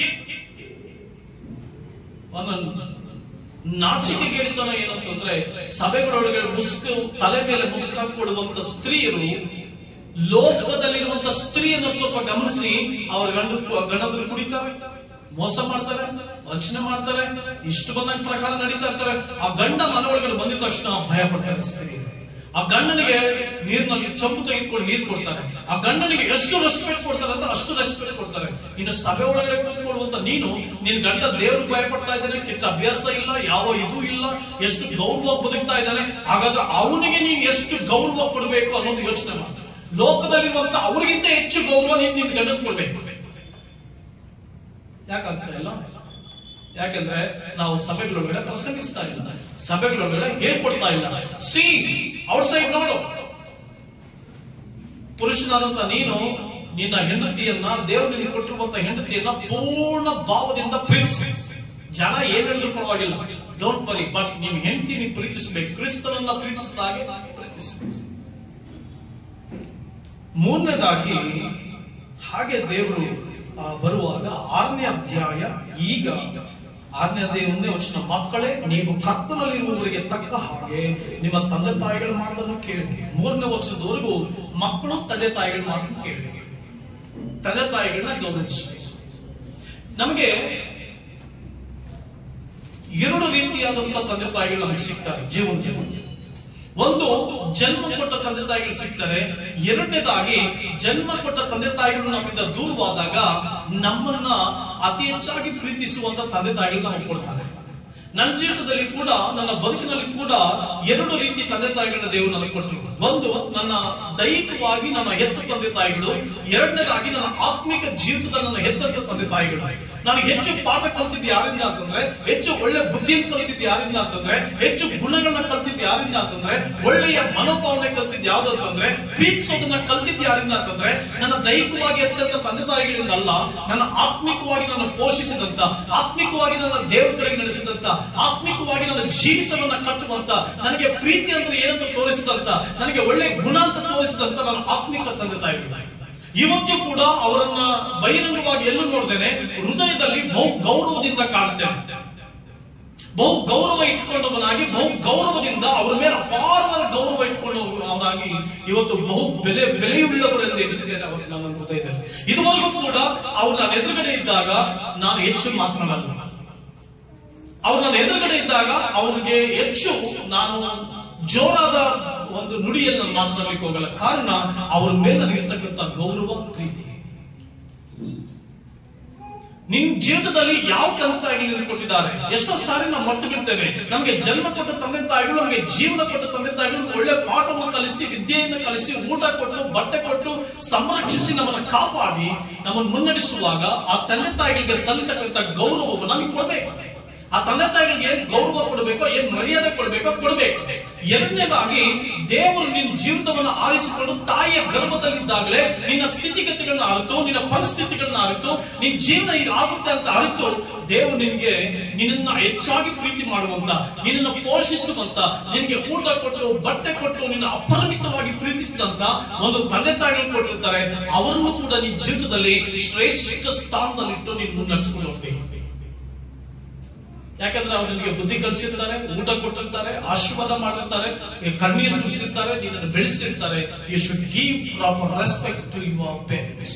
ಒಂದೊಂದು ನಾಚಿಕೆ ಗೆಳಿತನ ಏನಂತಂದ್ರೆ ಸಭೆಗಳೊಳಗೆ ಮುಸ್ಕು ತಲೆ ಮೇಲೆ ಮುಸ್ಕಾಕೊಡುವಂತ ಸ್ತ್ರೀಯರು ಲೋಕದಲ್ಲಿರುವಂತ ಸ್ತ್ರೀಯನ್ನು ಸ್ವಲ್ಪ ಗಮನಿಸಿ ಅವ್ರ ಗಂಡ ಗಂಡದ್ರು ಕುಡಿತಾರೆ ಮೋಸ ಮಾಡ್ತಾರೆ ವಂಚನೆ ಮಾಡ್ತಾರೆ ಇಷ್ಟು ಬಂದಂಗ ಪ್ರಕಾರ ನಡೀತಾ ಇರ್ತಾರೆ ಆ ಗಂಡ ಮನೆ ಒಳಗಡೆ ಬಂದಿದ ತಕ್ಷಣ ಭಯ ಪಡ್ತಾರೆ ಸ್ತ್ರೀ ಆ ಗಂಡನಿಗೆ ನೀರಿನಲ್ಲಿ ಚಂಪು ತೆಗೆದುಕೊಂಡು ನೀರು ಕೊಡ್ತಾರೆ ಆ ಗಂಡನಿಗೆ ಎಷ್ಟು ರೆಸ್ಪೆಕ್ಟ್ ಕೊಡ್ತಾರೆ ಅಂದ್ರೆ ಅಷ್ಟು ರೆಸ್ಪೆಕ್ಟ್ ಕೊಡ್ತಾರೆ ಇನ್ನು ಸಭೆ ಒಳಗಡೆ ಕೂತ್ಕೊಳ್ಳುವಂತ ನೀನು ನಿನ್ ಗಂಡ ದೇವ್ರು ಭಯ ಪಡ್ತಾ ಇದ್ದಾನೆ ಕೆಟ್ಟ ಅಭ್ಯಾಸ ಇಲ್ಲ ಯಾವ ಇದು ಇಲ್ಲ ಎಷ್ಟು ಗೌರವ ಬದುಕ್ತಾ ಇದ್ದಾನೆ ಹಾಗಾದ್ರೆ ಅವನಿಗೆ ನೀನು ಎಷ್ಟು ಗೌರವ ಕೊಡಬೇಕು ಅನ್ನೋದು ಯೋಚನೆ ಮಾಡಿ ಲೋಕದಲ್ಲಿರುವಂತ ಅವ್ರಿಗಿಂತ ಹೆಚ್ಚು ಗೌರವ ನೀನು ನಿನ್ ಗಂಡನ್ ಕೊಡ್ಬೇಕು ಯಾಕಾಗ್ತಾ ಇಲ್ಲ ಯಾಕಂದ್ರೆ ನಾವು ಸಭೆಗಳೊಳಗಡೆ ಪ್ರಸಂಗಿಸ್ತಾ ಇಲ್ಲ ಸಭೆಗಳೊಳಗಡೆ ಹೇಳ್ಕೊಡ್ತಾ ಇಲ್ಲ ಸಿ ಔಟ್ ಸೈಡ್ ನೋಡು ಪುರುಷನಾದಂತ ನೀನು ನಿನ್ನ ಹೆಂಡತಿಯನ್ನ ದೇವರು ನಿನಗೆ ಕೊಟ್ಟಿರುವಂತ ಹೆಂಡತಿಯನ್ನ ಪೂರ್ಣ ಭಾವದಿಂದ ಪ್ರೀತಿಸು ಜನ ಏನ್ ಹೇಳಿದ್ರು ಪರವಾಗಿಲ್ಲ ಡೋಂಟ್ ವರಿ ಬಟ್ ನೀವು ಹೆಂಡತಿ ನೀವು ಪ್ರೀತಿಸಬೇಕು ಕ್ರಿಸ್ತನನ್ನ ಪ್ರೀತಿಸಿದ ಹಾಗೆ ಪ್ರೀತಿಸಬೇಕು ಮೂರನೇದಾಗಿ ಹಾಗೆ ದೇವರು ಆ, ಬರುವಾಗ ಆರನೇ ಅಧ್ಯಾಯ ಈಗ ಆರನೇ ಅಧ್ಯಾಯ ಒಂದೇ ವಚನ ಮಕ್ಕಳೇ ನೀವು ಕತ್ತಲಲ್ಲಿರುವವರಿಗೆ ತಕ್ಕ ಹಾಗೆ ನಿಮ್ಮ ತಂದೆ ತಾಯಿಗಳ ಮಾತನ್ನು ಕೇಳಿದೆ ಮೂರನೇ ವಚನದವರೆಗೂ ಮಕ್ಕಳು ತಂದೆ ತಾಯಿಗಳ ಮಾತನ್ನು ಕೇಳಿದೆ ತಂದೆ ತಾಯಿಗಳನ್ನ ಗೌರವಿಸಬೇಕು ನಮಗೆ ಎರಡು ರೀತಿಯಾದಂತಹ ತಂದೆ ತಾಯಿಗಳು ನಮಗೆ ಸಿಗ್ತಾರೆ ಜೀವನದಲ್ಲಿ ಒಂದು ಜನ್ಮ ಕೊಟ್ಟ ತಂದೆ ತಾಯಿಗಳು ಸಿಗ್ತಾರೆ ಎರಡನೇದಾಗಿ ಜನ್ಮ ಕೊಟ್ಟ ತಂದೆ ತಾಯಿಗಳು ನಮ್ಮಿಂದ ದೂರವಾದಾಗ ನಮ್ಮನ್ನ ಅತಿ ಹೆಚ್ಚಾಗಿ ಪ್ರೀತಿಸುವಂತ ತಂದೆ ತಾಯಿಗಳು ನಮಗೆ ಕೊಡ್ತಾರೆ ನನ್ನ ಜೀವಿತದಲ್ಲಿ ಕೂಡ ನನ್ನ ಬದುಕಿನಲ್ಲಿ ಕೂಡ ಎರಡು ರೀತಿ ತಂದೆ ತಾಯಿಗಳನ್ನ ದೇವರು ನನಗೆ ಕೊಟ್ಟರು ಒಂದು ನನ್ನ ದೈಹಿಕವಾಗಿ ನನ್ನ ಹೆತ್ತ ತಂದೆ ತಾಯಿಗಳು ಎರಡನೇದಾಗಿ ನನ್ನ ಆತ್ಮಿಕ ಜೀವಿತದ ನನ್ನ ಹೆತ್ತಂತ ತಂದೆ ತಾಯಿಗಳು ನನಗೆ ಹೆಚ್ಚು ಪಾಠ ಕಲ್ತಿದ್ದು ಯಾರಿಂದ ಅಂತಂದ್ರೆ ಹೆಚ್ಚು ಒಳ್ಳೆ ಬುದ್ಧಿಯನ್ನು ಕಲ್ತಿದ್ದು ಯಾರಿಂದ ಅಂತಂದ್ರೆ ಹೆಚ್ಚು ಗುಣಗಳನ್ನ ಕಲ್ತಿದ್ದು ಯಾರಿಂದ ಅಂತಂದ್ರೆ ಒಳ್ಳೆಯ ಮನೋಭಾವನೆ ಕಲ್ತಿದ್ದು ಯಾವ್ದು ಅಂತಂದ್ರೆ ಪ್ರೀತಿಸೋದನ್ನ ಕಲ್ತಿದ್ದು ಯಾರಿಂದ ಅಂತಂದ್ರೆ ನನ್ನ ದೈಹಿಕವಾಗಿ ಎತ್ತಂತ ತಂದೆ ತಾಯಿಗಳಿಂದ ಅಲ್ಲ ನನ್ನ ಆತ್ಮಿಕವಾಗಿ ನನ್ನ ಪೋಷಿಸಿದಂತ ಆತ್ಮಿಕವಾಗಿ ನನ್ನ ದೇವರ ಕಡೆಗೆ ನಡೆಸಿದಂತ ಆತ್ಮಿಕವಾಗಿ ನನ್ನ ಜೀವಿತವನ್ನ ಕಟ್ಟುವಂತ ನನಗೆ ಪ್ರೀತಿ ಅಂದ್ರೆ ಏನಂತ ತೋರಿಸಿದಂತ ನನಗೆ ಒಳ್ಳೆ ಗುಣ ಅಂತ ತೋರಿಸಿದಂತ ನನ್ನ ಆತ್ಮಿಕ ತಂದೆ ತಾಯಿಗಳು ಇವತ್ತು ಕೂಡ ಅವರನ್ನ ಬಹಿರಂಗವಾಗಿ ಎಲ್ಲೂ ನೋಡ್ದೇನೆ ಹೃದಯದಲ್ಲಿ ಬಹು ಗೌರವದಿಂದ ಕಾಣ್ತೇನೆ ಬಹು ಗೌರವ ಇಟ್ಕೊಂಡವನಾಗಿ ಬಹು ಗೌರವದಿಂದ ಅವರ ಮೇಲೆ ಅಪಾರವಾದ ಗೌರವ ಇಟ್ಕೊಂಡವನಾಗಿ ಇವತ್ತು ಬಹು ಬೆಲೆ ಬೆಲೆಯುಳ್ಳವರೆಂದು ಎಣಿಸಿದ್ದೇನೆ ಅವರು ನನ್ನ ಹೃದಯದಲ್ಲಿ ಇದುವರೆಗೂ ಕೂಡ ಅವ್ರು ನನ್ನ ಎದುರುಗಡೆ ಇದ್ದಾಗ ನಾನು ಹೆಚ್ಚು ಮಾತನಾಡಲ್ಲ ಅವ್ರು ನನ್ನ ಎದುರುಗಡೆ ಇದ್ದಾಗ ಅವ್ರಿಗೆ ಹೆಚ್ಚು ನಾನು ಜೋರಾದ ಒಂದು ನುಡಿಯನ್ನು ನಾನು ಮಾತನಾಡಲಿಕ್ಕೆ ಹೋಗಲ್ಲ ಕಾರಣ ಅವ್ರ ಮೇಲೆ ನನಗಿರ್ತಕ್ಕಂಥ ಗೌರವ ಪ್ರೀತಿ ನಿನ್ ಜೀವಿತದಲ್ಲಿ ಯಾವ ತಂದೆ ತಾಯಿಗಳು ಕೊಟ್ಟಿದ್ದಾರೆ ಎಷ್ಟೋ ಸಾರಿ ನಾವು ಮರ್ತು ಬಿಡ್ತೇವೆ ನಮಗೆ ಜನ್ಮ ಕೊಟ್ಟ ತಂದೆ ತಾಯಿಗಳು ನಮಗೆ ಜೀವನ ಕೊಟ್ಟ ತಂದೆ ತಾಯಿಗಳು ಒಳ್ಳೆ ಪಾಠವನ್ನು ಕಲಿಸಿ ವಿದ್ಯೆಯನ್ನು ಕಲಿಸಿ ಊಟ ಕೊಟ್ಟು ಬಟ್ಟೆ ಕೊಟ್ಟು ಸಂರಕ್ಷಿಸಿ ನಮ್ಮನ್ನು ಕಾಪಾಡಿ ನಮ್ಮನ್ನು ಮುನ್ನಡೆಸುವಾಗ ಆ ತಂದೆ ತಾಯಿಗಳಿಗೆ ಸಲ್ಲಿತಕ್ಕಂಥ ಗೌರವವನ್ನು ನಮಗೆ ಕೊಡಬೇಕು ಆ ತಂದೆ ತಾಯಿಗಳಿಗೆ ಏನ್ ಗೌರವ ಕೊಡಬೇಕೋ ಏನ್ ಮರ್ಯಾದೆ ಕೊಡಬೇಕೋ ಕೊಡಬೇಕು ಎರಡನೇದಾಗಿ ದೇವರು ನಿನ್ನ ಜೀವಿತವನ್ನು ಆರಿಸಿಕೊಂಡು ತಾಯಿಯ ಗರ್ಭದಲ್ಲಿದ್ದಾಗಲೇ ನಿನ್ನ ಸ್ಥಿತಿಗತಿಗಳನ್ನ ಅರಿತು ನಿನ್ನ ಪರಿಸ್ಥಿತಿಗಳನ್ನ ಅರಿತು ನಿನ್ನ ಜೀವನ ಈಗ ಆಗುತ್ತೆ ಅಂತ ಅರಿತು ದೇವರು ನಿನ್ಗೆ ನಿನ್ನನ್ನ ಹೆಚ್ಚಾಗಿ ಪ್ರೀತಿ ಮಾಡುವಂತ ನಿನ್ನನ್ನು ಪೋಷಿಸುವಂತ ನಿನಗೆ ಊಟ ಕೊಟ್ಟು ಬಟ್ಟೆ ಕೊಟ್ಟು ನಿನ್ನ ಅಪರಿಮಿತವಾಗಿ ಪ್ರೀತಿಸಿದಂತ ಒಂದು ತಂದೆ ತಾಯಿಗಳು ಕೊಟ್ಟಿರ್ತಾರೆ ಅವರನ್ನು ಕೂಡ ನಿನ್ನ ಜೀವಿತದಲ್ಲಿ ಶ್ರೇಷ್ಠ ಸ್ಥಾನದಲ್ಲಿಟ್ಟು ನೀನು ಮುನ್ನಡೆಸಿಕೊಂಡು ಹೋಗ್ಬೇಕು ಯಾಕಂದ್ರೆ ಅವ್ರು ನಿನಗೆ ಬುದ್ಧಿ ಕಲಿಸಿರ್ತಾರೆ ಊಟ ಕೊಟ್ಟಿರ್ತಾರೆ ಆಶೀರ್ವಾದ ಮಾಡಿರ್ತಾರೆ ಈ ಕಣ್ಣೀರು ಸುರಿಸಿರ್ತಾರೆ ನಿನ್ನನ್ನು ಬೆಳೆಸಿರ್ತಾರೆ you should give proper respect to your parents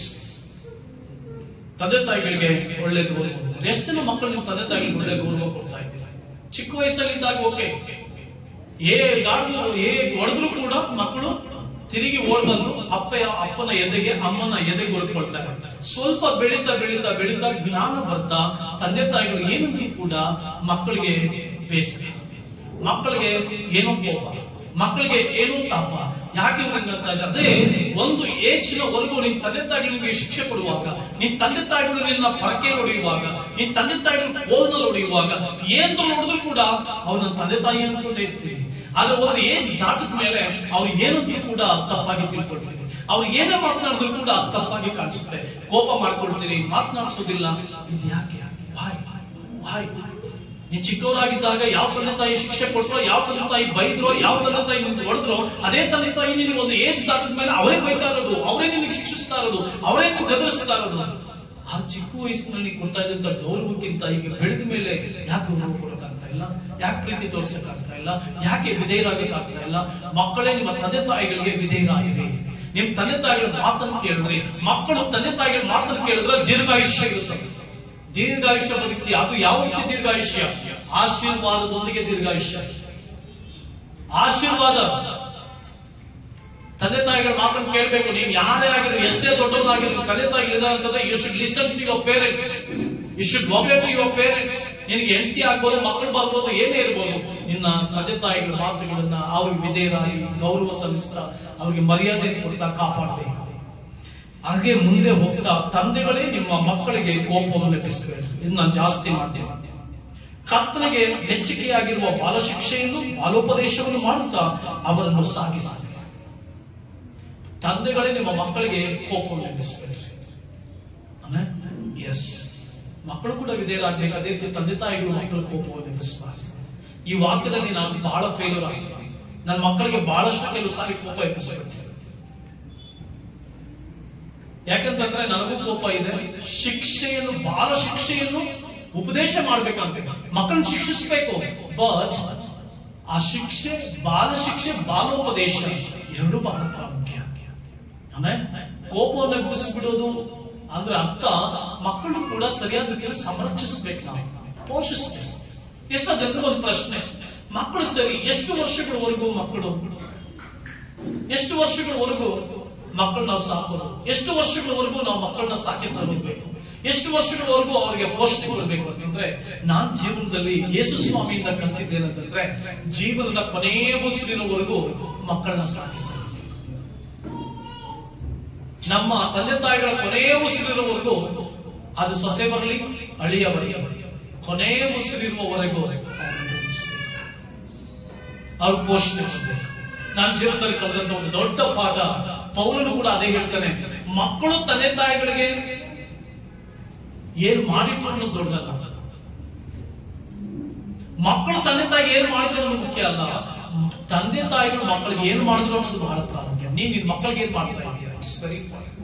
ತಂದೆ ತಾಯಿಗಳಿಗೆ ಒಳ್ಳೆ ಗೌರವ ಕೊಡ್ತಾರೆ. ಎಷ್ಟು ಜನ ಮಕ್ಕಳು ನಿಮ್ಮ ತಂದೆ ತಾಯಿಗಳಿಗೆ ಒಳ್ಳೆ ಗೌರವ ಕೊಡ್ತಾ ಇದ್ದೀರಾ ಚಿಕ್ಕ ವಯಸ್ಸಲ್ಲಿ ಇದ್ದಾಗ ಓಕೆ ಏ ಗಾಡಿದ್ರು ಏ ಹೊಡೆದ್ರು ಕೂಡ ಮಕ್ಕಳು ತಿರುಗಿ ಓಡ್ ಬಂದು ಅಪ್ಪಯ ಅಪ್ಪನ ಎದೆಗೆ ಅಮ್ಮನ ಎದೆಗೆ ಹೊಡ್ಕೊಳ್ತಾರೆ ಸ್ವಲ್ಪ ಬೆಳೀತಾ ಬೆಳೀತಾ ಬೆಳೀತಾ ಜ್ಞಾನ ಬರ್ತಾ ತಂದೆ ತಾಯಿಗಳು ಏನಂದ್ರೂ ಕೂಡ ಮಕ್ಕಳಿಗೆ ಬೇಸರ ಮಕ್ಕಳಿಗೆ ಏನೋ ಕೋಪ ಮಕ್ಕಳಿಗೆ ಏನೋ ತಾಪ ಯಾಕೆ ಹಿಂಗಂತ ಇದೆ ಅದೇ ಒಂದು ಏಜಿನವರೆಗೂ ನಿನ್ ತಂದೆ ತಾಯಿಗಳಿಗೆ ಶಿಕ್ಷೆ ಕೊಡುವಾಗ ನಿನ್ ತಂದೆ ತಾಯಿಗಳು ನಿನ್ನ ಪರಕೆ ಹೊಡೆಯುವಾಗ ನಿನ್ ತಂದೆ ತಾಯಿಗಳು ಕೋಲ್ನಲ್ಲಿ ಹೊಡೆಯುವಾಗ ಏನ್ ನೋಡಿದ್ರು ಕೂಡ ಅವ್ರು ನನ್ನ ತಂದೆ ತಾಯಿ ಅನ್ಕೊಂಡೇ ಇರ್ತೀವಿ ಆದ್ರೆ ಒಂದು ಏಜ್ ದಾಟಿದ ಮೇಲೆ ಅವ್ರು ಏನಂತೂ ಕೂಡ ತಪ್ಪಾಗಿ ತಿಳ್ಕೊಳ್ತೀವಿ ಅವ್ರು ಏನೇ ಮಾತನಾಡಿದ್ರು ಕೂಡ ತಪ್ಪಾಗಿ ಕಾಣಿಸುತ್ತೆ ಕೋಪ ಮಾಡ್ಕೊಳ್ತೀರಿ ಮಾತನಾಡಿಸೋದಿಲ್ಲ ಇದು ಯಾಕೆ ವಾಯ್ ವಾಯ್ ನೀನ್ ಚಿಕ್ಕವರಾಗಿದ್ದಾಗ ಯಾವ ತಂದೆ ತಾಯಿ ಶಿಕ್ಷೆ ಕೊಟ್ಟರೋ ಯಾವ ತಂದೆ ತಾಯಿ ಬೈದ್ರೋ ಯಾವ ತಂದೆ ತಾಯಿ ನಿಮ್ಗೆ ಹೊಡೆದ್ರೋ ಅದೇ ತಂದೆ ತಾಯಿ ನಿನಗೆ ಒಂದು ಏಜ್ ದಾಟಿದ ಮೇಲೆ ಅವರೇ ಬೈತಾ ಇರೋದು ಅವರೇ ನಿನಗೆ ಶಿಕ್ಷಿಸ್ತಾ ಇರೋದು ಅವರೇ ನಿನಗೆ ಗದರಿಸ್ತಾ ಇರೋದು ಆ ಚಿಕ್ಕ ವಯಸ್ಸಿನಲ್ಲಿ ಕೊಡ್ತಾ ಇದ್ದಂತ ಗೌರವಕ್ಕಿಂತ ಈಗ ಬೆಳೆದ ಮೇಲೆ ಯಾಕೆ ಗೌರವ ಕೊಡೋಕ್ಕಾಗ್ತಾ ಇಲ್ಲ ಯಾಕೆ ಪ್ರೀತಿ ತೋರ್ಸಕ್ಕಾಗ್ತಾ ಇಲ್ಲ ಯಾಕೆ ವಿಧೇಯರಾಗಕ್ಕಾಗ್ತಾ ಇಲ್ಲ ಮಕ್ಕಳೇ ನಿಮ್ಮ ತಂದೆ ತಾಯಿಗಳಿಗೆ ವಿಧೇಯರಾಗಿರಿ ನಿಮ್ ತಂದೆ ತಾಯಿಗಳ ಮಾತನ್ನು ಕೇಳಿದ್ರಿ ಮಕ್ಕಳು ತಂದೆ ತಾಯಿಗಳ ಮಾತನ್ನು ಕೇಳಿದ್ರೆ ದೀರ್ಘಾಯುಷ್ಯ ಇರುತ್ತೆ ದೀರ್ಘಾಯುಷ್ಯ ಬದುಕಿ ಅದು ಯಾವ ರೀತಿ ದೀರ್ಘಾಯುಷ್ಯ ಆಶೀರ್ವಾದದೊಂದಿಗೆ ದೀರ್ಘಾಯುಷ್ಯ ಆಶೀರ್ವಾದ ತಂದೆ ತಾಯಿಗಳ ಮಾತನ್ನು ಕೇಳಬೇಕು ನೀನ್ ಯಾರೇ ಆಗಿರೋ ಎಷ್ಟೇ ದೊಡ್ಡವನಾಗಿರೋ ತಂದೆ ತಾಯಿಗಳು ಅಂತಂದ್ರೆ you should listen to your parents you should obey to your parents ನಿನಗೆ ಹೆಂಡತಿ ಆಗ್ಬೋದು ಮಕ್ಕಳು ಬರ್ಬೋದು ಏನೇ ಇರ್ಬೋದು ನಿನ್ನ ತಂದೆ ತಾಯಿಗಳ ಮಾತುಗಳನ್ನ ಅವ್ರಿಗೆ ವಿಧೇಯರಾಗಿ ಗೌರವ ಸಲ್ಲಿಸ್ತಾ ಅವ್ರಿಗೆ ಮರ್ಯಾದೆ ಕೊಡ್ತಾ ಕಾಪಾಡಬೇಕು ಹಾಗೆ ಮುಂದೆ ಹೋಗ್ತಾ ತಂದೆಗಳೇ ನಿಮ್ಮ ಮಕ್ಕಳಿಗೆ ಕೋಪವನ್ನು ಎಬ್ಬಿಸಬೇಕು ಇದು ನಾನು ಜಾಸ್ತಿ ಮಾಡ್ತೀನಿ ಕರ್ತನಿಗೆ ಮೆಚ್ಚುಗೆಯಾಗಿರುವ ಬಾಲಶಿಕ್ಷೆಯನ್ನು ಬಾಲೋಪದೇಶವನ್ನು ಮಾಡುತ್ತಾ ಅವರನ್ನು ಸಾಗಿಸಿ ತಂದೆಗಳೇ ನಿಮ್ಮ ಮಕ್ಕಳಿಗೆ ಕೋಪವನ್ನು ಎಬ್ಬಿಸಬೇಕು ಆಮೇಲೆ ಎಸ್ ಮಕ್ಕಳು ಕೂಡ ವಿಧೇಯರಾಗಬೇಕು ಅದೇ ರೀತಿ ತಂದೆ ತಾಯಿಗಳು ಮಕ್ಕಳ ಕೋಪವನ್ನು ಎಬ್ಬಿಸಬಾರದು ಈ ವಾಕ್ಯದಲ್ಲಿ ನಾನು ಬಹಳ ಫೇಲ್ಯೂರ್ ಆಗ್ತೀನಿ ನನ್ನ ಮಕ್ಕಳಿಗೆ ಬಹಳಷ್ಟು ಕೆಲವು ಸಾರಿ ಕೋಪ ಎಬ್ಬಿಸಬೇಕು ಯಾಕಂತಂದ್ರೆ ನನಗೂ ಕೋಪ ಇದೆ ಶಿಕ್ಷೆಯನ್ನು ಬಾಲ ಶಿಕ್ಷೆಯನ್ನು ಉಪದೇಶ ಮಾಡ್ಬೇಕಂತೆ ಮಕ್ಕಳನ್ನ ಶಿಕ್ಷಿಸಬೇಕು ಬಟ್ ಆ ಶಿಕ್ಷೆ ಬಾಲ ಶಿಕ್ಷೆ ಬಾಲೋಪದೇಶ ಎರಡು ಬಹಳ ಪ್ರಾಮುಖ್ಯ ಆಮೇಲೆ ಕೋಪವನ್ನು ಎಬ್ಬಿಸಿಬಿಡೋದು ಅಂದ್ರೆ ಅರ್ಥ ಮಕ್ಕಳು ಕೂಡ ಸರಿಯಾದ ರೀತಿಯಲ್ಲಿ ಸಂರಕ್ಷಿಸ್ಬೇಕು ನಾವು ಪೋಷಿಸ್ಬೇಕು ಎಷ್ಟೋ ಜನರಿಗೆ ಒಂದು ಪ್ರಶ್ನೆ ಮಕ್ಕಳು ಸರಿ ಎಷ್ಟು ವರ್ಷಗಳವರೆಗೂ ಮಕ್ಕಳು ಎಷ್ಟು ವರ್ಷಗಳವರೆಗೂ ಮಕ್ಕಳನ್ನ ನಾವು ಸಾಕೋದು ಎಷ್ಟು ವರ್ಷಗಳವರೆಗೂ ನಾವು ಮಕ್ಕಳನ್ನ ಸಾಕಿ ಸಲ್ಲಬೇಕು ಎಷ್ಟು ವರ್ಷಗಳವರೆಗೂ ಅವರಿಗೆ ಪೋಷಣೆ ಕೊಡಬೇಕು ಅಂತಂದ್ರೆ ನಾನ್ ಜೀವನದಲ್ಲಿ ಯೇಸು ಸ್ವಾಮಿಯಿಂದ ಕಲ್ತಿದ್ದೇನಂತಂದ್ರೆ ಜೀವನದ ಕೊನೆಯ ಉಸಿರಿನವರೆಗೂ ಮಕ್ಕಳನ್ನ ಸಾಕಿ ಸಲ್ಲಬೇಕು ನಮ್ಮ ತಂದೆ ತಾಯಿಗಳ ಕೊನೆಯ ಉಸಿರಿರುವವರೆಗೂ ಅದು ಸೊಸೆ ಬರಲಿ ಅಳಿಯ ಬರಲಿ ಕೊನೆಯ ಉಸಿರಿರುವವರೆಗೂ ಅವ್ರನ್ನ ಪ್ರೀತಿಸ್ಬೇಕು. ಅವ್ರ ಪೋಷಣೆ ಕೊಡ್ಬೇಕು ನನ್ನ ಜೀವನದಲ್ಲಿ ಕಲಿದಂತ ಒಂದು ದೊಡ್ಡ ಪಾಠ ಪೌಲನು ಕೂಡ ಅದೇ ಹೇಳ್ತಾನೆ ಮಕ್ಕಳು ತಂದೆ ತಾಯಿಗಳಿಗೆ ಏನ್ ಮಾಡಿಟ್ರು ಅನ್ನೋದು ದೊಡ್ಡದಲ್ಲ ಮಕ್ಕಳು ತಂದೆ ತಾಯಿಗೆ ಏನ್ ಮಾಡಿದ್ರು ಅನ್ನೋದು ಮುಖ್ಯ ಅಲ್ಲ ತಂದೆ ತಾಯಿಗಳು ಮಕ್ಕಳಿಗೆ ಏನ್ ಮಾಡಿದ್ರು ಅನ್ನೋದು ಬಹಳ ಪ್ರಾಮುಖ್ಯ ನೀನ್ ನಿನ್ ಮಕ್ಕಳಿಗೆ ಏನ್ ಮಾಡ್ತಾ ಇದೀಯ ಇಟ್ಸ್ ವೆರಿ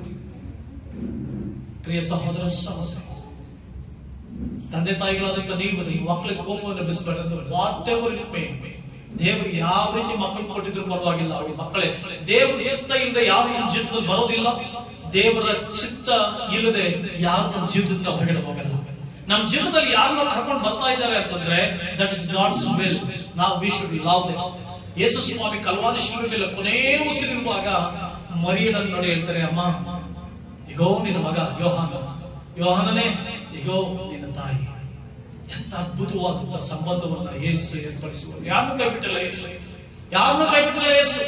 ಪ್ರಿಯ ಸಹೋದರ ಸಹೋದರ ತಂದೆ ತಾಯಿಗಳಾದಂತ ನೀವು ನಿಮ್ಮ ಮಕ್ಕಳಿಗೆ ಕೋಪವನ್ನು ಎಬ್ಬಿಸಬೇಡ ವಾಟ್ ಎವರ್ ಇಟ್ ಮೇ ದೇವರು ಯಾವ ರೀತಿ ಮಕ್ಕಳು ಕೊಟ್ಟಿದ್ರು ಪರವಾಗಿಲ್ಲ ಅವ್ರ ಮಕ್ಕಳೇ ದೇವರ ಚಿತ್ತ ಇಲ್ಲದೆ ಯಾರು ನಮ್ಮ ಜೀವಿತದಲ್ಲಿ ಬರೋದಿಲ್ಲ ದೇವರ ಚಿತ್ತ ಇಲ್ಲದೆ ಯಾರು ನಮ್ಮ ಜೀವಿತದಿಂದ ಹೊರಗಡೆ ಹೋಗಲ್ಲ ನಮ್ಮ ಜೀವಿತದಲ್ಲಿ ಯಾರನ್ನ ಕರ್ಕೊಂಡು ಬರ್ತಾ ಇದ್ದಾರೆ ಅಂತಂದ್ರೆ ದಟ್ ಇಸ್ ಗಾಡ್ಸ್ ವಿಲ್ ನಾವು we should love they Yesu ಸ್ವಾಮಿ ಕಲ್ವಾರಿ ಶಿಲುಬೆ ಮೇಲೆ ಕೊನೇ ಉಸಿರಿರುವಾಗ ಮರಿಯನನ್ನು ನೋಡಿ ಹೇಳ್ತಾರೆ ಅಮ್ಮ ಇಗೋ ನಿನ್ನ ಮಗ ಯೋಹಾನ ಯೋಹಾನನೇ ಇಗೋ ನಿನ್ನ ತಾಯಿ ಎಂತ ಅದ್ಭುತವಾದಂತ ಸಂಬಂಧವನ್ನ ಯೇಸು ಏರ್ಪಡಿಸುವ ಯಾರನ್ನು ಕೈ ಬಿಟ್ಟಿಲ್ಲ ಯೇಸು ಯಾರನ್ನು ಕೈ ಬಿಟ್ಟಿಲ್ಲ ಯೇಸು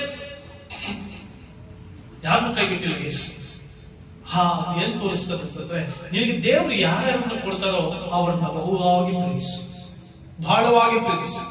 ಯಾರನ್ನು ಕೈ ಬಿಟ್ಟಿಲ್ಲ ಯೇಸು ಹಾ ಏನ್ ತೋರಿಸ್ತದೆ ಅಂತಂದ್ರೆ ನಿನಗೆ ದೇವರು ಯಾರ್ಯಾರನ್ನ ಕೊಡ್ತಾರೋ ಅವರನ್ನ ಬಹುವಾಗಿ ಪ್ರೀತಿಸು ಬಹಳವಾಗಿ ಪ್ರೀತಿಸು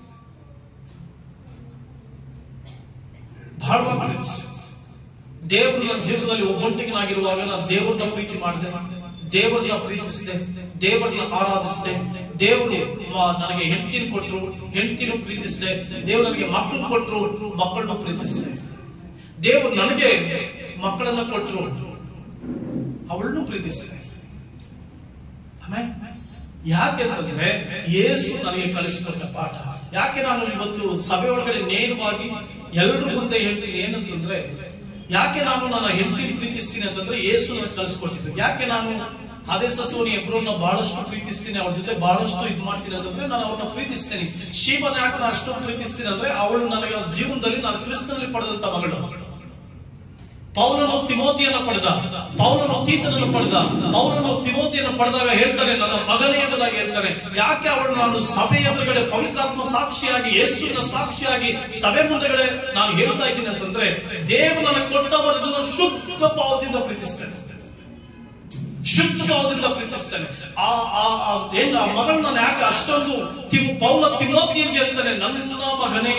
ಬಹಳವಾಗಿ ಪ್ರೀತಿಸು ದೇವರು ನನ್ನ ಜೀವಿತದಲ್ಲಿ ಒಬ್ಬೊಟ್ಟಿಗನಾಗಿರುವಾಗ ನಾನು ದೇವರನ್ನ ಪ್ರೀತಿ ಮಾಡಿದೆ ದೇವರನ್ನ ಪ್ರೀತಿಸಿದೆ ದೇವರನ್ನ ಆರಾಧಿಸಿದೆ ದೇವರು ಮ- ನನಗೆ ಹೆಂಡತಿನ ಕೊಟ್ರು ಹೆಂಡತಿನೂ ಪ್ರೀತಿಸಿದೆ ದೇವರು ನನಗೆ ಮಕ್ಕಳು ಕೊಟ್ರು ಮಕ್ಕಳನ್ನ ಪ್ರೀತಿಸಿದೆ ದೇವರು ನನಗೆ ಮಕ್ಕಳನ್ನ ಕೊಟ್ರು ಅವಳನ್ನು ಪ್ರೀತಿಸಿದೆ ಆಮೇಲೆ ಯಾಕೆ ಅಂತಂದ್ರೆ ಯೇಸು ನನಗೆ ಕಲಿಸಿಕೊಟ್ಟ ಪಾಠ ಯಾಕೆ ನಾನು ಇವತ್ತು ಸಭೆ ಒಳಗಡೆ ನೇರವಾಗಿ ಎಲ್ಲರ ಮುಂದೆ ಹೇಳ್ತೀನಿ ಏನಂತಂದ್ರೆ ಯಾಕೆ ನಾನು ನನ್ನ ಹೆಂಡತಿ ಪ್ರೀತಿಸ್ತೀನಿ ಅಂತಂದ್ರೆ ಯೇಸು ನನಗೆ ಕಲಿಸ್ಕೊಟ್ಟಿದ್ದು ಯಾಕೆ ನಾನು ಅದೇ ಸಸೋನಿ ಇಬ್ಬರನ್ನ ಬಹಳಷ್ಟು ಪ್ರೀತಿಸ್ತೀನಿ ಅವ್ರ ಜೊತೆ ಬಹಳಷ್ಟು ಇದು ಮಾಡ್ತೀನಿ ಅಂತಂದ್ರೆ ನಾನು ಅವ್ರನ್ನ ಪ್ರೀತಿಸ್ತೀನಿ ಶೀಬನ ಯಾಕೆ ನಾನು ಅಷ್ಟು ಪ್ರೀತಿಸ್ತೀನಿ ಅಂದ್ರೆ ಅವಳು ನನಗೆ ಜೀವನದಲ್ಲಿ ನಾನು ಕ್ರಿಸ್ತನಲ್ಲಿ ಪಡೆದಂತ ಮಗಳು ಪೌಲನು ತಿಮೋತಿಯನ್ನು ಪಡೆದ ಪೌಲನು ತೀತನನ್ನು ಪಡೆದ ಪೌಲನು ತಿಮೋತಿಯನ್ನು ಪಡೆದಾಗ ಹೇಳ್ತಾನೆ ನನ್ನ ಮಗನೇ ಎಂಬುದಾಗಿ ಹೇಳ್ತಾನೆ ಯಾಕೆ ಅವಳು ನಾನು ಸಭೆ ಎದುರುಗಡೆ ಪವಿತ್ರಾತ್ಮ ಸಾಕ್ಷಿಯಾಗಿ ಯೇಸುವಿನ ಸಾಕ್ಷಿಯಾಗಿ ಸಭೆ ಮುಂದೆಗಡೆ ನಾನು ಹೇಳ್ತಾ ಇದ್ದೀನಿ ಅಂತಂದ್ರೆ ದೇವರು ನನಗೆ ಕೊಟ್ಟವರನ್ನು ಶುದ್ಧ ಭಾವದಿಂದ ಪ್ರೀತಿಸ್ತೇನೆ ಶುದ್ಧ ಭಾವದಿಂದ ಪ್ರೀತಿಸ್ತೇನೆ ಆ ಆ ಆ ಹೆಣ್ಣು ಆ ಮಗಳನ್ನ ನಾನು ಯಾಕೆ ಅಷ್ಟೊಂದು ತಿಮ್ ಪೌಲ ತಿಮೋತಿಯನ್ಗೆ ಹೇಳ್ತಾನೆ ನನ್ನ ಮಗನೇ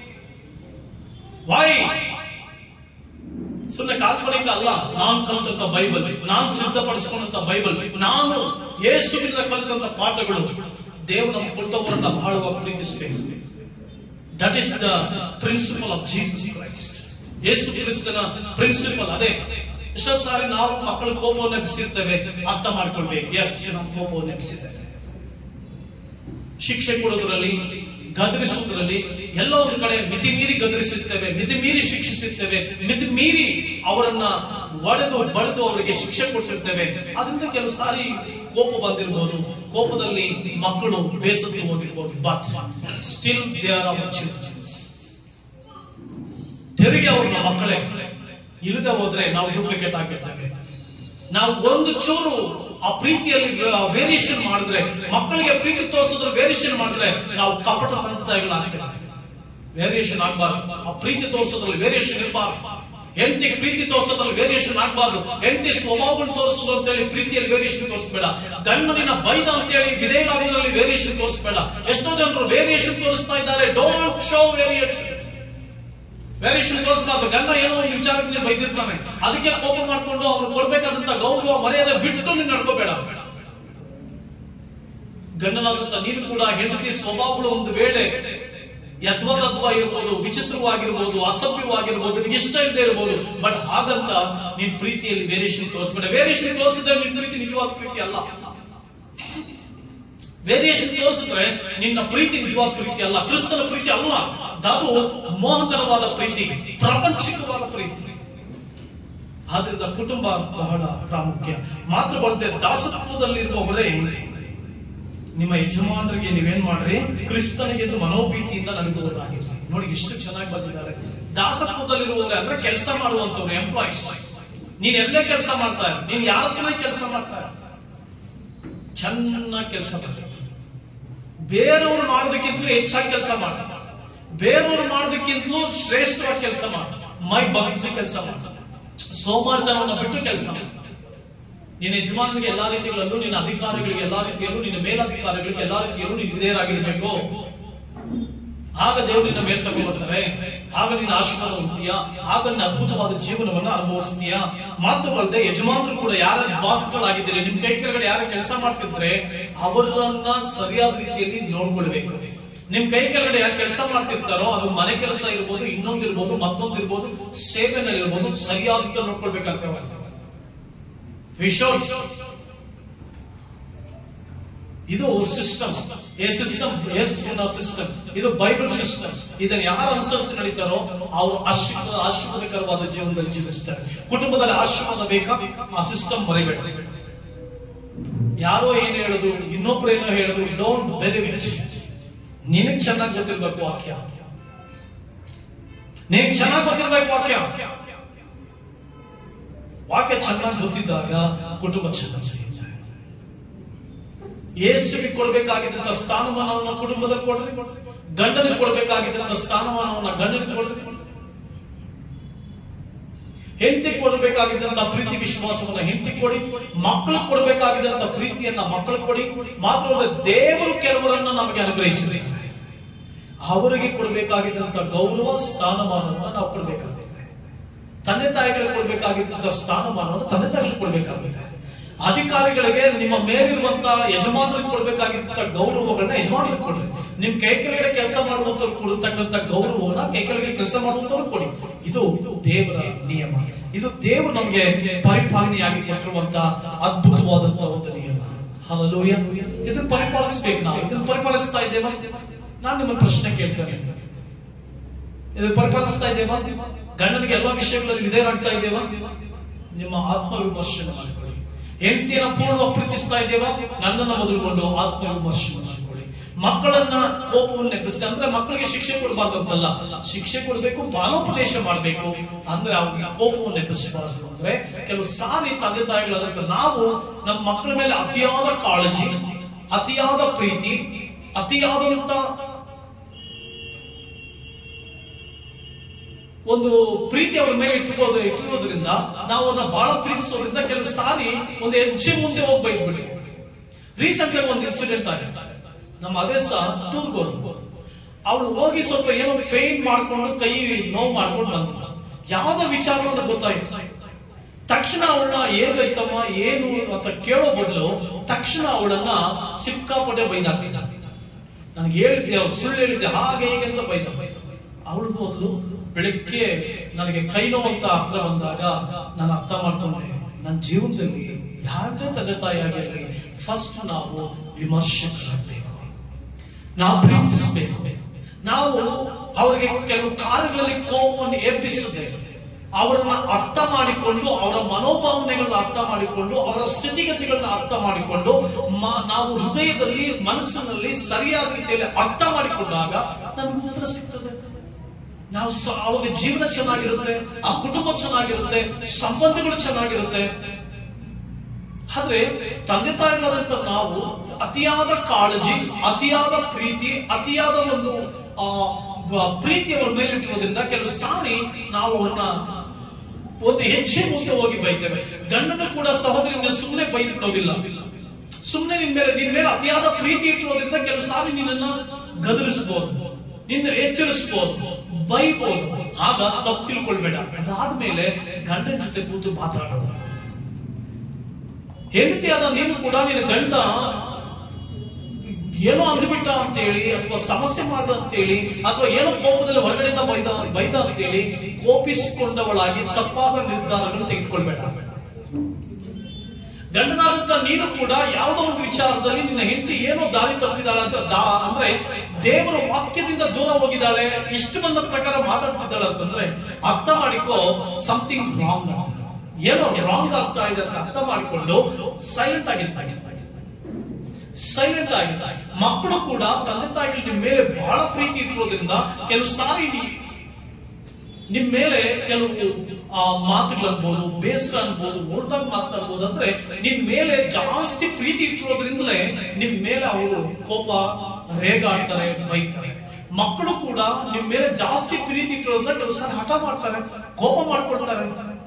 ವಾಯ್ ಸುಮ್ಮನೆ ಕಾಲ್ಪನಿಕ ಅಲ್ಲ ನಾನು ಕಲಿತಂತ ಬೈಬಲ್ ನಾನು ಸಿದ್ಧಪಡಿಸಿಕೊಂಡಂತ ಬೈಬಲ್ ನಾನು ಯೇಸುವಿನಿಂದ ಕಲಿತಂತ ಪಾಠಗಳು ದೇವರು ನಮ್ಮ ಕೊಟ್ಟವರನ್ನ ಬಹಳವಾಗಿ ಪ್ರೀತಿಸಬೇಕು that is the principle of Jesus Christ Yesu ಕ್ರಿಸ್ತನ ಪ್ರಿನ್ಸಿಪಲ್ ಅದೇ ಎಷ್ಟೋ ಸಾರಿ ನಾವು ಮಕ್ಕಳ ಕೋಪವನ್ನು ಎಬ್ಬಿಸಿರ್ತೇವೆ ಅರ್ಥ ಮಾಡ್ಕೊಳ್ಬೇಕು ಎಸ್ ನಮ್ಮ ಕೋಪವನ್ನು ಎಬ್ಬಿಸಿದ್ದೇವೆ ಶಿಕ್ಷೆ ಕೊಡೋದ್ರಲ್ಲಿ ಗದರಿಸುವುದರಲ್ಲಿ ಎಲ್ಲ ಒಂದು ಕಡೆ ಮಿತಿ ಮೀರಿ ಗದರಿಸುತ್ತೇವೆ ಮಿತಿ ಮೀರಿ ಶಿಕ್ಷಿಸುತ್ತೇವೆ ಮಿತಿ ಮೀರಿ ಅವರನ್ನ ಒಡೆದು ಬಡಿದು ಅವರಿಗೆ ಶಿಕ್ಷೆ ಕೊಟ್ಟಿರ್ತೇವೆ ಅದರಿಂದ ಕೆಲವು ಸಾರಿ ಕೋಪ ಬಂದಿರಬಹುದು ಕೋಪದಲ್ಲಿ ಮಕ್ಕಳು ಬೇಸತ್ತು ಹೋಗಿರ್ಬೋದು but still they are our childrens ತೆರಿಗೆ ಅವ್ರನ್ನ ಮಕ್ಕಳೇ ಇಲ್ಲದೆ ಹೋದ್ರೆ ನಾವು ಡೂಪ್ಲಿಕೇಟ್ ಆಗಿರ್ತೇವೆ ನಾವು ಒಂದು ಚೂರು ಆ ಪ್ರೀತಿಯಲ್ಲಿ ವೇರಿಯೇಷನ್ ಮಾಡಿದ್ರೆ ಮಕ್ಕಳಿಗೆ ಪ್ರೀತಿ ತೋರಿಸಿದ್ರೆ ವೇರಿಯೇಷನ್ ಮಾಡಿದ್ರೆ ನಾವು ಕಪಟ ತಂತ್ರಗಳಾಗ್ತೇವೆ ವೇರಿಯೇಷನ್ ಆಗಬಾರ್ದು ಆ ಪ್ರೀತಿ ತೋರಿಸೋದ್ರಲ್ಲಿ ವೇರಿಯೇಷನ್ ಇರಬಾರ್ದು ಹೆಂಡತಿಗೆ ಪ್ರೀತಿ ತೋರಿಸೋದ್ರಲ್ಲಿ ವೇರಿಯೇಷನ್ ಆಗಬಾರ್ದು ಹೆಂಡತಿ ಸ್ವಭಾವಗಳು ತೋರಿಸೋದು ಅಂತ ಹೇಳಿ ಪ್ರೀತಿಯಲ್ಲಿ ವೇರಿಯೇಷನ್ ತೋರಿಸಬೇಡ ಗಂಡನಿನ ಬೈದ ಅಂತ ಹೇಳಿ ವಿಧೇಯರಾಗೋದ್ರಲ್ಲಿ ವೇರಿಯೇಷನ್ ತೋರಿಸಬೇಡ ಎಷ್ಟೋ ಜನರು ವೇರಿಯೇಷನ್ ತೋರಿಸ್ತಾ ಇದ್ದಾರೆ ಡೋಂಟ್ ಶೋ ವೇರಿಯೇಷನ್ ವೇರಿಯೇಷನ್ ತೋರಿಸಬಾರ್ದು ಗಂಡ ಏನೋ ಒಂದು ವಿಚಾರಕ್ಕೆ ಬೈದಿರ್ತಾನೆ ಅದಕ್ಕೆ ಕೋಪ ಮಾಡ್ಕೊಂಡು ಅವ್ರು ಕೊಡ್ಬೇಕಾದಂತ ಗೌರವ ಮರ್ಯಾದೆ ಬಿಟ್ಟು ನೀನು ನಡ್ಕೋಬೇಡ ಗಂಡನಾದಂತ ನೀನು ಕೂಡ ಹೆಂಡತಿ ಸ್ವಭಾವಗಳು ಒಂದು ವೇಳೆ ಯದ್ವತತ್ವ ಇರ್ಬೋದು ವಿಚಿತ್ರವಾಗಿರ್ಬೋದು ಅಸಭ್ಯವಾಗಿರ್ಬೋದು ನಿನಗೆ ಇಷ್ಟ ಇಲ್ಲದೆ ಇರ್ಬೋದು ಬಟ್ ಹಾಗಂತ ನಿನ್ ಪ್ರೀತಿಯಲ್ಲಿ ವೇರಿಯೇಷನ್ ತೋರಿಸ್ಬೇಡ ವೇರಿಯೇಷನ್ ತೋರಿಸಿದ್ರೆ ನಿನ್ ಪ್ರೀತಿ ನಿಜವಾದ ಪ್ರೀತಿ ಅಲ್ಲ ವೇರಿಯೇಷನ್ ತೋರಿಸಿದ್ರೆ ನಿನ್ನ ಪ್ರೀತಿ ನಿಜವಾದ ಪ್ರೀತಿ ಅಲ್ಲ ಕ್ರಿಸ್ತನ ಪ್ರೀತಿ ಅಲ್ಲ ಅದು ಮೋಹಕರವಾದ ಪ್ರೀತಿ ಪ್ರಾಪಂಚಿಕವಾದ ಪ್ರೀತಿ ಆದ್ರಿಂದ ಕುಟುಂಬ ಬಹಳ ಪ್ರಾಮುಖ್ಯ ಮಾತ್ರ ಬರದೆ ದಾಸತ್ವದಲ್ಲಿರುವವರೇ ನಿಮ್ಮ ಯಜಮಾನರಿಗೆ ನೀವೇನ್ ಮಾಡ್ರಿ ಕ್ರಿಸ್ತನಿಗೆ ಎಂದು ಮನೋಭೀತಿಯಿಂದ ನಡುಗುವುದಾಗಿರ್ರಿ ನೋಡಿ ಎಷ್ಟು ಚೆನ್ನಾಗಿ ಬಂದಿದ್ದಾರೆ ದಾಸತ್ವದಲ್ಲಿರುವವರೇ ಅಂದ್ರೆ ಕೆಲಸ ಮಾಡುವಂತವ್ರು ಎಂಪ್ಲಾಯ್ಸ್ ನೀನ್ ಎಲ್ಲೇ ಕೆಲಸ ಮಾಡ್ತಾ ಇರ ನೀನ್ ಯಾರ ಹತ್ರನೇ ಕೆಲಸ ಮಾಡ್ತಾ ಇರ ಚೆನ್ನಾಗಿ ಕೆಲಸ ಮಾಡ್ತಾರೆ ಬೇರೆಯವರು ಮಾಡೋದಕ್ಕಿಂತಲೂ ಹೆಚ್ಚಾಗಿ ಕೆಲಸ ಮಾಡ ಬೇರೆಯವರು ಮಾಡೋದಕ್ಕಿಂತಲೂ ಶ್ರೇಷ್ಠವಾಗಿ ಕೆಲಸ ಮಾಡ ಮೈ ಬಗ್ಸಿ ಕೆಲಸ ಮಾಡ ಸೋಮಾರಿತನವನ್ನು ಬಿಟ್ಟು ಕೆಲಸ ಮಾಡ ನಿನ್ನ ಯಜಮಾನರಿಗೆ ಎಲ್ಲಾ ರೀತಿಗಳಲ್ಲೂ ನಿನ್ನ ಅಧಿಕಾರಿಗಳಿಗೆ ಎಲ್ಲಾ ರೀತಿಯಲ್ಲೂ ನಿನ್ನ ಮೇಲಧಿಕಾರಿಗಳಿಗೆ ಎಲ್ಲಾ ರೀತಿಯಲ್ಲೂ ನೀನು ವಿಧೇಯರಾಗಿರ್ಬೇಕು ಆಗ ದೇವರು ನಿನ್ನ ಮೇಲೆ ತಗೊಂಡ್ಬರ್ತಾರೆ ಆಗ ನಿನ್ನ ಆಶೀರ್ವಾದ ಹೊಂದ್ತೀಯ ಆಗ ನಿನ್ನ ಅದ್ಭುತವಾದ ಜೀವನವನ್ನ ಅನುಭವಿಸ್ತೀಯ ಮಾತ್ರವಲ್ಲದೆ ಯಜಮಾನರು ಕೂಡ ಯಾರ ಬಾಸ್ಗಳಾಗಿದ್ದೀರಿ ನಿಮ್ ಕೈ ಕೆಳಗಡೆ ಯಾರು ಕೆಲಸ ಮಾಡ್ತಿದ್ರೆ ಅವರನ್ನ ಸರಿಯಾದ ರೀತಿಯಲ್ಲಿ ನೋಡ್ಕೊಳ್ಬೇಕು ನಿಮ್ ಕೈ ಕೆಳಗಡೆ ಯಾರು ಕೆಲಸ ಮಾಡ್ತಿರ್ತಾರೋ ಅದು ಮನೆ ಕೆಲಸ ಇರ್ಬೋದು ಇನ್ನೊಂದಿರ್ಬೋದು ಮತ್ತೊಂದಿರ್ಬೋದು ಸೇವೆನಲ್ಲಿ ಇರ್ಬೋದು ಸರಿಯಾದ ರೀತಿಯಲ್ಲಿ ನೋಡ್ಕೊಳ್ಬೇಕಂತ ವಿಶೋಡ್ ಇದು ಸಿಸ್ಟಮ್ ಏ ಸಿಸ್ಟಮ್ ಸಿಸ್ಟಮ್ ಇದು ಬೈಬಲ್ ಸಿಸ್ಟಮ್ ಇದನ್ನು ಯಾರು ಅನುಸರಿಸಿ ನಡೀತಾರೋ ಅವರು ಆಶೀರ್ವಾದ ಆಶೀರ್ವಾದಕರವಾದ ಜೀವನದಲ್ಲಿ ಜೀವಿಸ್ತಾರೆ ಕುಟುಂಬದಲ್ಲಿ ಆಶೀರ್ವಾದ ಬೇಕಾ ಆ ಸಿಸ್ಟಮ್ ಮರಿಬೇಡ ಯಾರೋ ಏನು ಹೇಳುದು ಇನ್ನೊಬ್ರು ಏನೋ ಹೇಳುದು ಡೋಂಟ್ ಬೆಲಿವ್ ಇಟ್ ನಿನಗ್ ಚೆನ್ನಾಗಿ ಗೊತ್ತಿರ್ಬೇಕು ವಾಕ್ಯ ನಿನಗ್ ಚೆನ್ನಾಗಿ ಗೊತ್ತಿರ್ಬೇಕು ವಾಕ್ಯ ವಾಕ್ಯ ಚೆನ್ನಾಗಿ ಗೊತ್ತಿದ್ದಾಗ ಕುಟುಂಬ ಚೆನ್ನಾಗಿ ನಡೆಯುತ್ತೆ ಯೇಸುವಿಗೆ ಕೊಡ್ಬೇಕಾಗಿದ್ದಂತ ಸ್ಥಾನಮಾನವನ್ನು ಕುಟುಂಬದಲ್ಲಿ ಕೊಡ್ರಿ ಗಂಡನಿಗೆ ಕೊಡ್ಬೇಕಾಗಿದ್ದಂತ ಸ್ಥಾನಮಾನವನ್ನ ಗಂಡನಿಗೆ ಕೊಡ್ರಿ ಹೆಂಡತಿ ಕೊಡಬೇಕಾಗಿದ್ದಂತ ಪ್ರೀತಿ ವಿಶ್ವಾಸವನ್ನ ಹೆಂಡತಿ ಕೊಡಿ ಮಕ್ಕಳಿಗೆ ಕೊಡಬೇಕಾಗಿದ್ದಂತ ಪ್ರೀತಿಯನ್ನ ಮಕ್ಕಳಿಗೆ ಕೊಡಿ ಮಾತ್ರವಲ್ಲ ದೇವರು ಕೆಲವರನ್ನ ನಮಗೆ ಅನುಗ್ರಹಿಸಿದೆ ಅವರಿಗೆ ಕೊಡಬೇಕಾಗಿದ್ದಂತ ಗೌರವ ಸ್ಥಾನಮಾನವನ್ನ ನಾವು ಕೊಡಬೇಕಾಗುತ್ತೆ ತಂದೆ ತಾಯಿಗಳಿಗೆ ಕೊಡ್ಬೇಕಾಗಿದ್ದಂತ ಸ್ಥಾನಮಾನವನ್ನು ತಂದೆ ತಾಯಿಗಳಿಗೆ ಕೊಡ್ಬೇಕಾಗುತ್ತೆ ಅಧಿಕಾರಿಗಳಿಗೆ ನಿಮ್ಮ ಮೇಲಿರುವಂತ ಯಜಮಾನರಿಗೆ ಕೊಡ್ಬೇಕಾಗಿದ್ದಂತ ಗೌರವಗಳನ್ನ ಯಜಮಾನರಿಗೆ ಕೊಡ್ರಿ ನಿಮ್ ಕೈ ಕೆಳಗಡೆ ಕೆಲಸ ಮಾಡುವಂತವ್ರು ಕೊಡತಕ್ಕಂತ ಗೌರವವನ್ನ ಕೈ ಕೆಳಗಡೆ ಕೆಲಸ ಮಾಡುವಂತವ್ರು ಕೊಡಿ ಇದು ದೇವರ ನಿಯಮ ಇದು ದೇವರು ನಮಗೆ ಪರಿಪಾಲನೆಯಾಗಿ ಕೊಟ್ಟಿರುವಂತ ಅದ್ಭುತವಾದಂತ ಒಂದು ನಿಯಮ ಹಲಲೂಯ ಇದನ್ನ ಪರಿಪಾಲಿಸ್ಬೇಕು ನಾವು ಇದನ್ನ ಪರಿಪಾಲಿಸ್ತಾ ಇದ್ದೇವಾ ನಾನು ನಿಮ್ಮ ಪ್ರಶ್ನೆ ಕೇಳ್ತೇನೆ ಇದನ್ನ ಪರಿಪಾಲಿಸ್ತಾ ಇದ್ದೇವಾ ಗಂಡನಿಗೆ ಎಲ್ಲಾ ವಿಷಯಗಳಲ್ಲಿ ವಿಧೇಯರಾಗ್ತಾ ಇದ್ದೇವಾ ನಿಮ್ಮ ಆತ್ಮವಿಮರ್ಶೆ ಮಾಡಿಕೊಳ್ಳಿ ಹೆಂಡತಿಯನ್ನ ಪೂರ್ಣವಾಗಿ ಪ್ರೀತಿಸ್ತಾ ಇದ್ದೇವಾ ನನ್ನನ್ನು ಮೊದಲುಗೊಂಡು ಆತ್ಮವಿಮರ್ಶೆ ಮಾಡಿಕೊಳ್ಳಿ ಮಕ್ಕಳನ್ನ ಕೋಪವನ್ನು ನೆಪ್ಪಿಸಿದೆ ಅಂದ್ರೆ ಮಕ್ಕಳಿಗೆ ಶಿಕ್ಷೆ ಕೊಡಬಾರ್ದು ಅಂತಲ್ಲ ಶಿಕ್ಷೆ ಕೊಡಬೇಕು ಬಾಲೋಪದೇಶ ಮಾಡಬೇಕು ಅಂದ್ರೆ ಅವ್ರಿಗೆ ಕೋಪವನ್ನು ನೆಪ್ಪಿಸಬಾರ್ದು ಅಂದ್ರೆ ಕೆಲವು ಸಾರಿ ತಂದೆ ತಾಯಿಗಳಾದಂತ ನಾವು ನಮ್ಮ ಮಕ್ಕಳ ಮೇಲೆ ಅತಿಯಾದ ಕಾಳಜಿ ಅತಿಯಾದ ಪ್ರೀತಿ ಅತಿಯಾದಂತ ಒಂದು ಪ್ರೀತಿ ಅವ್ರ ಮೇಲೆ ಇಟ್ಟುಕೋದು ಇಟ್ಟಿರೋದ್ರಿಂದ ನಾವು ಅವ್ರನ್ನ ಬಹಳ ಪ್ರೀತಿಸೋದ್ರಿಂದ ಕೆಲವು ಸಾರಿ ಒಂದು ಹೆಜ್ಜೆ ಮುಂದೆ ಹೋಗಿ ಬೈದ್ಬಿಡ್ತೀವಿ ರೀಸೆಂಟ್ ಆಗಿ ಒಂದು ಇನ್ಸಿಡೆಂಟ್ ಆಯ್ತು ನಮ್ಮ ಅದೇಸ ಟೂರ್ಗೆ ಹೋದ್ರು ಅವಳು ಹೋಗಿ ಸ್ವಲ್ಪ ಏನೋ ಪೇನ್ ಮಾಡ್ಕೊಂಡು ಕೈ ನೋವು ಮಾಡ್ಕೊಂಡು ಬಂದ ಯಾವ್ದೋ ವಿಚಾರ ಅಂತ ಗೊತ್ತಾಯ್ತು ತಕ್ಷಣ ಅವಳನ್ನ ಹೇಗೈತಮ್ಮ ಏನು ಅಂತ ಕೇಳೋ ಬದಲು ತಕ್ಷಣ ಅವಳನ್ನ ಸಿಕ್ಕಾಪಟ್ಟೆ ಬೈದಾಕ್ತಿದ್ದ ನನಗೆ ಹೇಳಿದ್ದೆ ಅವ್ರು ಸುಳ್ಳು ಹೇಳಿದ್ದೆ ಹಾಗೆ ಹೇಗೆ ಅಂತ ಬೈದ ಅವಳು ಹೋದ್ಲು ಬೆಳಗ್ಗೆ ನನಗೆ ಕೈ ನೋವು ಅಂತ ಹತ್ರ ಬಂದಾಗ ನಾನು ಅರ್ಥ ಮಾಡ್ಕೊಂಡೆ ನನ್ನ ಜೀವನದಲ್ಲಿ ಯಾರದೇ ತಂದೆ ತಾಯಿ ಆಗಿರಲಿ ಫಸ್ಟ್ ನಾವು ವಿಮರ್ಶಕರಾಗಬೇಕು ನಾವು ಪ್ರೀತಿಸಬೇಕು ನಾವು ಅವರಿಗೆ ಕೆಲವು ಕಾರ್ಯಗಳಲ್ಲಿ ಕೋಪವನ್ನು ಎಬ್ಬಿಸದೆ ಅವರನ್ನ ಅರ್ಥ ಮಾಡಿಕೊಂಡು ಅವರ ಮನೋಭಾವನೆಗಳನ್ನ ಅರ್ಥ ಮಾಡಿಕೊಂಡು ಅವರ ಸ್ಥಿತಿಗತಿಗಳನ್ನ ಅರ್ಥ ಮಾಡಿಕೊಂಡು ಮ- ನಾವು ಹೃದಯದಲ್ಲಿ ಮನಸ್ಸಿನಲ್ಲಿ ಸರಿಯಾದ ರೀತಿಯಲ್ಲಿ ಅರ್ಥ ಮಾಡಿಕೊಂಡಾಗ ನಮ್ಗೆ ಉತ್ತರ ಸಿಗ್ತದೆ ನಾವು ಸ- ಅವಾಗ ಜೀವನ ಚೆನ್ನಾಗಿರುತ್ತೆ ಆ ಕುಟುಂಬ ಚೆನ್ನಾಗಿರುತ್ತೆ ಸಂಬಂಧಗಳು ಚೆನ್ನಾಗಿರುತ್ತೆ ಆದ್ರೆ ತಂದೆ ತಾಯಿಗಳಾದಂತ ನಾವು ಅತಿಯಾದ ಕಾಳಜಿ ಅತಿಯಾದ ಪ್ರೀತಿ ಅತಿಯಾದ ಒಂದು ಆ, ಬ- ಪ್ರೀತಿ ಅವರ ಮೇಲೆ ಇಟ್ಟಿರೋದ್ರಿಂದ ಕೆಲವು ಸಾರಿ ನಾವು ಅವ್ರನ್ನ ಒಂದು ಹೆಜ್ಜೆ ಮುಂದೆ ಹೋಗಿ ಬೈತೇವೆ ಗಂಡನು ಕೂಡ ಸಹೋದರಿನ ಸುಮ್ಮನೆ ಬೈದು ಬಿಡೋದಿಲ್ಲ ಸುಮ್ಮನೆ ನಿನ್ ಮೇಲೆ ನಿನ್ ಮೇಲೆ ಅತಿಯಾದ ಪ್ರೀತಿ ಇಟ್ಟಿರೋದ್ರಿಂದ ಕೆಲವು ಸಾರಿ ನಿನ್ನನ್ನ ಗದರಿಸಬಹುದು ನಿನ್ನ ಎಚ್ಚರಿಸಬಹುದು ಬೈಬಹುದು ಆಗ ತಪ್ಪು ತಿಳ್ಕೊಳ್ಬೇಡ ಅದಾದ್ಮೇಲೆ ಗಂಡನ ಜೊತೆ ಕೂತು ಮಾತಾಡೋದು ಹೆಂಡತಿಯಾದ ನೀನು ಕೂಡ ನಿನ್ನ ಗಂಡ ಏನೋ ಅಂದ್ಬಿಟ್ಟ ಅಂತೇಳಿ ಅಥವಾ ಸಮಸ್ಯೆ ಮಾಡ್ದ ಅಂತೇಳಿ ಅಥವಾ ಏನೋ ಕೋಪದಲ್ಲಿ ಹೊರಗಡೆಯಿಂದ ಬೈದ ಬೈದ ಅಂತೇಳಿ ಕೋಪಿಸಿಕೊಂಡವಳಾಗಿ ತಪ್ಪಾದ ನಿರ್ಧಾರಗಳನ್ನು ತೆಗೆದುಕೊಳ್ಬೇಡ ಗಂಡನಾದಂತ ನೀನು ಕೂಡ ಯಾವುದೋ ಒಂದು ವಿಚಾರದಲ್ಲಿ ನಿನ್ನ ಹೆಂಡತಿ ಏನೋ ದಾರಿ ತಪ್ಪಿದಾಳೆ ಅಂತ ದಾ- ಅಂದ್ರೆ ದೇವರ ವಾಕ್ಯದಿಂದ ದೂರ ಹೋಗಿದ್ದಾಳೆ ಇಷ್ಟು ಬಂದ ಪ್ರಕಾರ ಮಾತಾಡ್ತಿದ್ದಾಳೆ ಅಂತಂದ್ರೆ ಅರ್ಥ ಮಾಡಿಕೋ ಸಮಥಿಂಗ್ ರಾಂಗ್ ಅಂತ ಏನೋ ರಾಂಗ್ ಆಗ್ತಾ ಇದೆ ಅಂತ ಅರ್ಥ ಮಾಡಿಕೊಂಡು ಸೈಲೆಂಟ್ ಆಗಿರ್ತಾನೆ ಸೈಲೆಂಟ್ ಆಗಿದೆ ಮಕ್ಕಳು ಕೂಡ ತಂದೆ ತಾಯಿಗಳು ನಿಮ್ ಮೇಲೆ ಬಹಳ ಪ್ರೀತಿ ಇಟ್ಟಿರೋದ್ರಿಂದ ಕೆಲವು ಸಾರಿ ನೀ- ನಿಮ್ ಮೇಲೆ ಕೆಲವು ಆ ಮಾತುಗಳನ್ಬೋದು ಬೇಸರ ಅನ್ಬೋದು ಓಡ್ದಾಗ ಮಾತನಾಡ್ಬೋದು ಅಂದ್ರೆ ನಿಮ್ ಮೇಲೆ ಜಾಸ್ತಿ ಪ್ರೀತಿ ಇಟ್ಟಿರೋದ್ರಿಂದಲೇ ನಿಮ್ ಮೇಲೆ ಅವರು ಕೋಪ ರೇಗಾಡ್ತಾರೆ ಬೈತಾರೆ ಮಕ್ಕಳು ಕೂಡ ನಿಮ್ ಮೇಲೆ ಜಾಸ್ತಿ ಪ್ರೀತಿ ಇಟ್ಟಿರೋದ್ರಿಂದ ಕೆಲವು ಸಾರಿ ಹಠ ಮಾಡ್ತಾರೆ ಕೋಪ ಮಾಡ್ಕೊಳ್ತಾರೆ